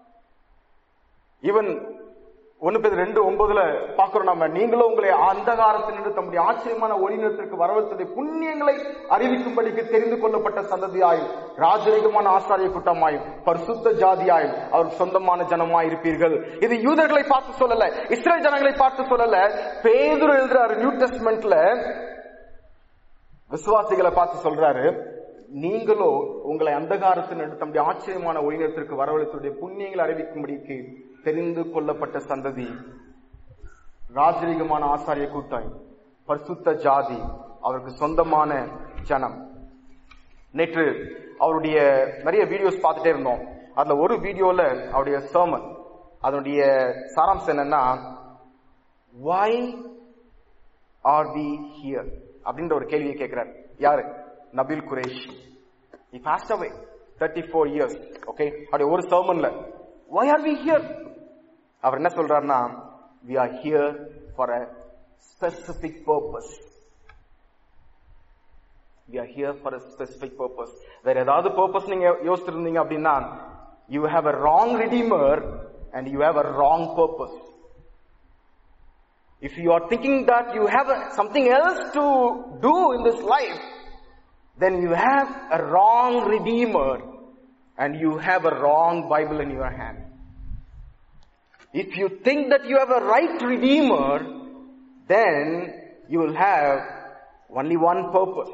ஈவன் ஒண்ணு பேர் ரெண்டு ஒன்பதுல பாக்குறோம் நம்ம நீங்களும் உங்களை அந்தகாரத்தினின்று தம்முடைய ஆச்சரியமான ஒளிநிலத்திற்கு வரவழைத்ததை புண்ணியங்களை அறிவிக்கும்படிக்கு தெரிந்து கொள்ளப்பட்ட சந்ததியாயும் ராஜரீகமான ஆசாரிய கூட்டமாயும் பரிசுத்த ஜாதியாயும் அவருக்கு சொந்தமான ஜனமாய் இருப்பீர்கள் இது யூதர்களை பார்த்து சொல்லல இஸ்ரேல் ஜனங்களை பார்த்து சொல்லல பேதுரு எழுதுறாரு நியூ டெஸ்ட்மெண்ட்ல விசுவாசிகளை பார்த்து சொல்றாரு நீங்களோ உங்களை அந்தகாரத்தின் தம்முடைய ஆச்சரியமான ஒளிநத்திற்கு வரவழைத்துடைய புண்ணியங்களை அறிவிக்கும்படிக்கு தெரிந்து கொள்ளப்பட்ட சந்ததி ராஜரீகமான ஆசாரிய கூட்டாய் பரிசுத்த ஜாதி அவருக்கு சொந்தமான ஜனம் நேற்று அவருடைய நிறைய வீடியோஸ் பார்த்துட்டே இருந்தோம் அதுல ஒரு வீடியோல அவருடைய சர்மன் அதனுடைய சாராம்சம் என்னன்னா why ஆர் வி ஹியர் அப்படின்ற ஒரு கேள்வியை கேட்கிறார் யாரு Nabeel Qureshi he passed away 34 years okay அப்படி ஒரு சர்மன்ல why are we here அவர் என்ன சொல்றாருன்னா we are here for a specific purpose we are here for a specific purpose வேற ஏதாவது பர்பஸ் நீங்க யோசிச்சிருந்தீங்க அப்படின்னா you have a wrong redeemer and you have a wrong purpose if you are thinking that you have a, something else to do in this life then you have a wrong redeemer and you have a wrong bible in your hand if you think that you have a right redeemer then you will have only one purpose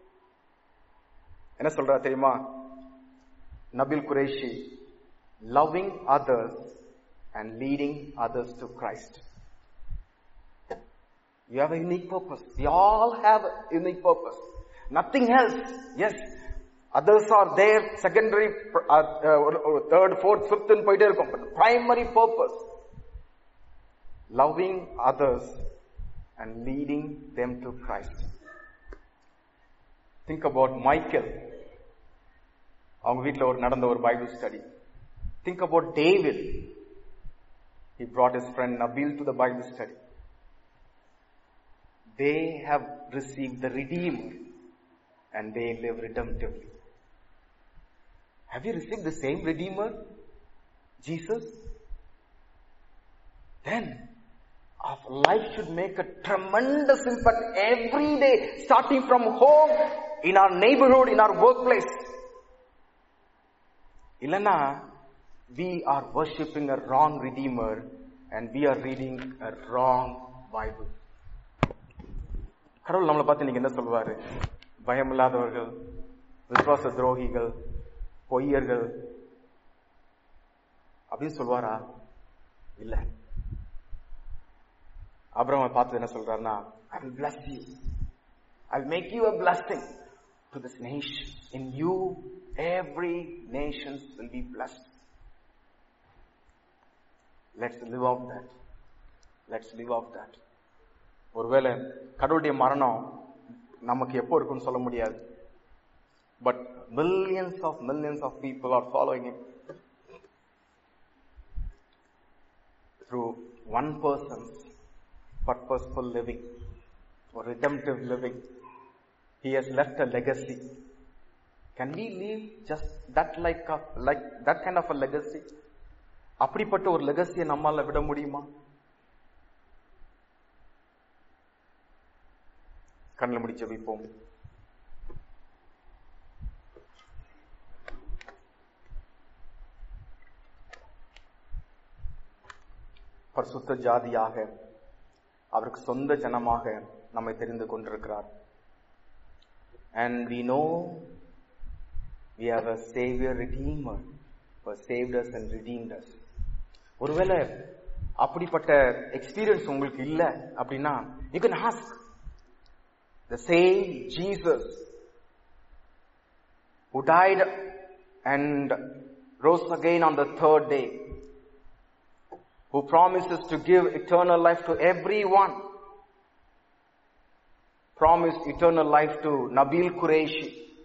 என்ன சொல்றா தெரியுமா நபில் Qureshi loving others and leading others to Christ you have a unique purpose we all have a unique purpose nothing else yes others are there secondary uh, uh, third fourth fifth ன்னு போயிட்டே இருக்கும் but primary purpose loving others and leading them to Christ think about Michael அவங்க வீட்ல ஒரு நடந்த ஒரு Bible study think about David he brought his friend Nabil to the Bible study they have received the Redeemer and they live redemptively. Have you received the same Redeemer? Jesus? Then our life should make a tremendous impact every day, starting from home, in our neighborhood, in our workplace. Ilana, we are worshipping a wrong Redeemer and we are reading a wrong Bible. கடவுள் நம்மளை பார்த்து நீங்க என்ன சொல்லுவாரு பயமில்லாதவர்கள் விசுவாச துரோகிகள் பொய்யர்கள் அப்படின்னு சொல்வாரா இல்ல அப்புறம் பார்த்து என்ன சொல்றாருன்னா I will bless you I will make you a blessing to this nation in you every nations will be blessed let's live off that let's live off that ஒருவேளை கடவுளுடைய மரணம் நமக்கு எப்போ இருக்குன்னு சொல்ல முடியாது but millions of millions of people are following it through one person's purposeful living ஒரு redemptive living he has left a legacy can we leave just that like like that kind of a legacy அப்படிப்பட்ட ஒரு லெகசியை நம்மால விட முடியுமா கண்ணில் முடி ஜெபிப்போம் பரிசுத்த ஜாதியாக அவருக்கு சொந்த ஜனமாக நம்மை தெரிந்து கொண்டிருக்கிறார் and we know we have a savior redeemer who has saved us and redeemed us ஒருவேளை அப்படிப்பட்ட எக்ஸ்பீரியன்ஸ் உங்களுக்கு இல்ல அப்படின்னா you can ask the same Jesus who died and rose again on the third day, who promises to give eternal life to everyone. promised eternal life to Nabil Qureshi.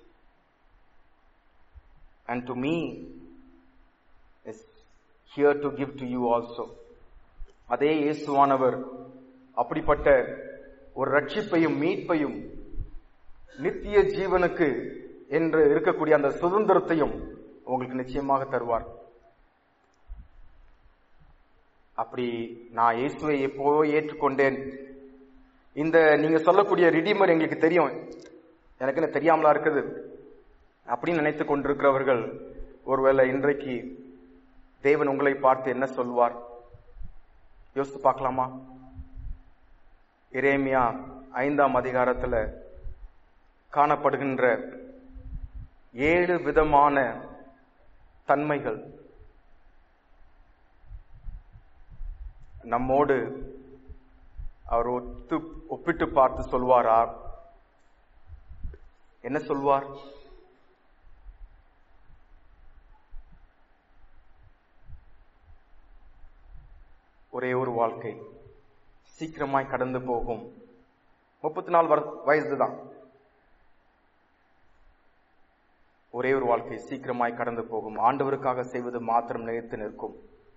And to me is here to give to you also. அதே இயேசுவானவர் அப்படிப்பட்ட ஒரு ரட்சிப்பையும் மீட்பையும் நித்திய ஜீவனுக்கு என்று இருக்கக்கூடிய அந்த சுதந்திரத்தையும் உங்களுக்கு நிச்சயமாக தருவார் அப்படி நான் இயேசுவை எப்போ ஏற்றுக்கொண்டேன் இந்த நீங்க சொல்லக்கூடிய ரிடீமர் எங்களுக்கு தெரியும் எனக்கு என்ன தெரியாமலா இருக்குது அப்படின்னு நினைத்துக் கொண்டிருக்கிறவர்கள் ஒருவேளை இன்றைக்கு தேவன் உங்களை பார்த்து என்ன சொல்வார் யோசித்து பார்க்கலாமா இரேமியா ஐந்தாம் அதிகாரத்துல காணப்படுகின்ற ஏழு விதமான தன்மைகள் நம்மோடு அவர் ஒத்து ஒப்பிட்டு பார்த்து சொல்வாரா என்ன சொல்வார் ஒரே ஒரு வாழ்க்கை சீக்கிரமாய் கடந்து போகும் முப்பத்தி நாலு வயசு தான் ஒரே ஒரு வாழ்க்கை சீக்கிரமாய் கடந்து போகும் ஆண்டவருக்காக செய்வது மாத்திரம் நிலைத்து நிற்கும்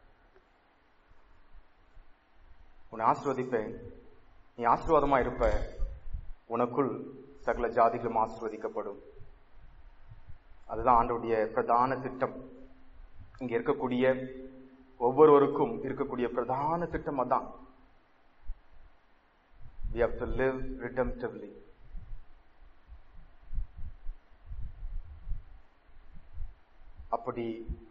உன்னை ஆசிர்வதிப்பேன் நீ ஆசீர்வாதமா இருப்ப உனக்குள் சகல ஜாதிகளும் ஆசீர்வதிக்கப்படும் அதுதான் ஆண்டவுடைய பிரதான திட்டம் இங்க இருக்கக்கூடிய ஒவ்வொருவருக்கும் இருக்கக்கூடிய பிரதான திட்டம் அதான் we have to live redemptively அப்படி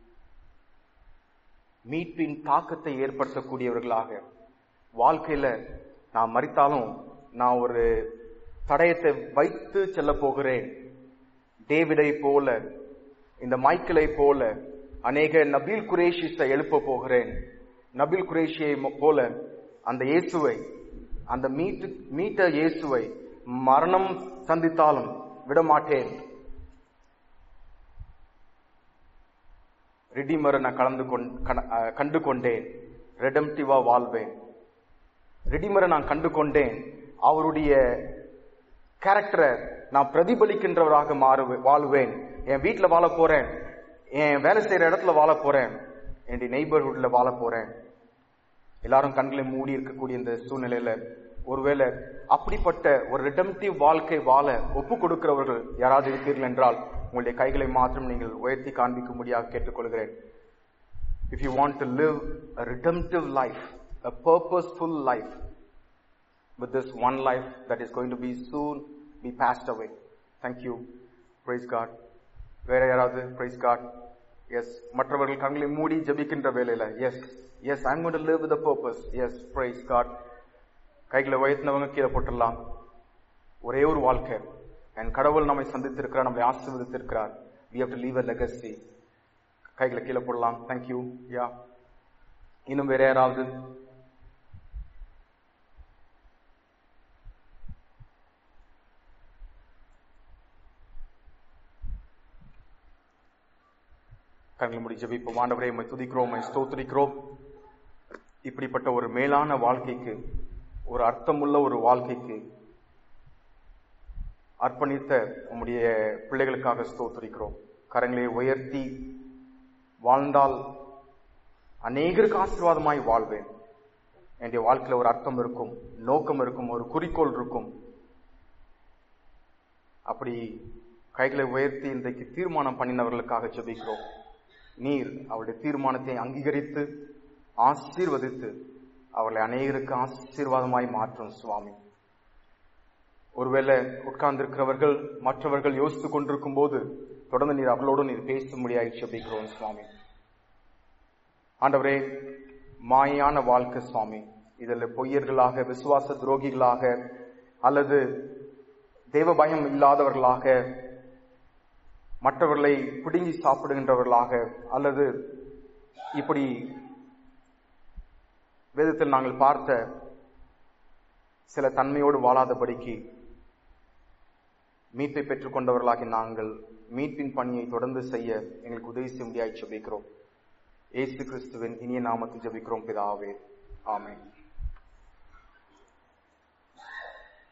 மீட்பின் தாக்கத்தை ஏற்படுத்தக்கூடியவர்களாக வாழ்க்கையில நான் மறித்தாலும் நான் ஒரு தடயத்தை வைத்து செல்ல போகிறேன் டேவிடை போல இந்த மைக்கேலை போல அநேக நபீல் குரேஷிஸை எழுப்ப போகிறேன் நபீல் குரேஷியை போல அந்த இயேசுவை அந்த மீட்டு மீட்ட இயேசுவை மரணம் சந்தித்தாலும் விடமாட்டேன் ரிடிமரை நான் கலந்து கண்டு கொண்டேன் ரெடம்டிவா வாழ்வேன் ரிடிமரை நான் கண்டு கொண்டேன் அவருடைய கேரக்டரை நான் பிரதிபலிக்கின்றவராக மாறு வாழுவேன் என் வீட்டில் வாழ போறேன் என் வேலை செய்யற இடத்துல வாழ போறேன் என் நெய்பர்ஹுட்ல வாழ போறேன் எல்லாரும் கண்களை மூடி இருக்கக்கூடிய இந்த சூழ்நிலையில ஒருவேளை அப்படிப்பட்ட ஒரு ரிடம்டிவ் வாழ்க்கை வாழ ஒப்பு கொடுக்கிறவர்கள் யாராவது இருப்பீர்கள் என்றால் உங்களுடைய கைகளை மாத்திரம் நீங்கள் உயர்த்தி காண்பிக்கும்படியாக கேட்டுக்கொள்கிறேன் if you want to live a redemptive life a purposeful life with this one life that is going to be soon be passed away. Thank you. Praise God. வேற யாராவது praise God. எஸ் மற்றவர்கள் கண்களை மூடி ஜபிக்கின்ற வேலையில yes yes I'm got live with purpose yes praise God கைகளை உயர்த்தினவங்க கீழே போட்டுடலாம் ஒரே ஒரு வாழ்க்கை என் கடவுள் நம்மை சந்தித்திருக்கிறார் நம்மை ஆசீர்வதித்திருக்கிறார் we have to leave a legacy கைகளை கீழே போடலாம் தேங்க்யூ யா இன்னும் வேற யாராவது கண்கள் முடி ஜெபிப்போம் ஆண்டவரே உம்மை துதிக்கிறோம் உம்மை ஸ்தோத்திரிக்கிறோம் இப்படிப்பட்ட ஒரு மேலான வாழ்க்கைக்கு ஒரு அர்த்தமுள்ள ஒரு வாழ்க்கைக்கு அர்ப்பணித்த உம்முடைய பிள்ளைகளுக்காக ஸ்தோத்திரிக்கிறோம் கரங்களை உயர்த்தி வாழ்ந்தால் அநேகருக்கு ஆசீர்வாதமாய் வாழ்வேன் என்னுடைய வாழ்க்கையில ஒரு அர்த்தம் இருக்கும் நோக்கம் இருக்கும் ஒரு குறிக்கோள் இருக்கும் அப்படி கைகளை உயர்த்தி இன்றைக்கு தீர்மானம் பண்ணினவர்களுக்காக ஜெபிக்கிறோம் நீர் அவருடைய தீர்மானத்தை அங்கீகரித்து ஆசீர்வதித்து அவர்களை அநேகருக்கு ஆசீர்வாதமாய் மாற்றும் சுவாமி ஒருவேளை உட்கார்ந்திருக்கிறவர்கள் மற்றவர்கள் யோசித்துக் கொண்டிருக்கும் போது தொடர்ந்து நீர் அவர்களோடு நீர் பேசும்படியாய் ஜெபிக்கிறோம் சுவாமி ஆண்டவரே மாயான வாழ்க்கை சுவாமி இதில் பொய்யர்களாக விசுவாச துரோகிகளாக அல்லது தேவ பயம் இல்லாதவர்களாக மற்றவர்களை பிடுங்கி சாப்பிடுகின்றவர்களாக அல்லது இப்படி வேதத்தில் நாங்கள் பார்த்த சில தன்மையோடு வாழாதபடிக்கு மீட்பை பெற்றுக் கொண்டவர்களாகி நாங்கள் மீட்பின் பணியை தொடர்ந்து செய்ய எங்களுக்கு உதவி செய்ய முடியாய் ஜெபிக்கிறோம் ஏசு கிறிஸ்துவின் இனிய நாமத்தில் ஜெபிக்கிறோம் பிதாவே ஆமென்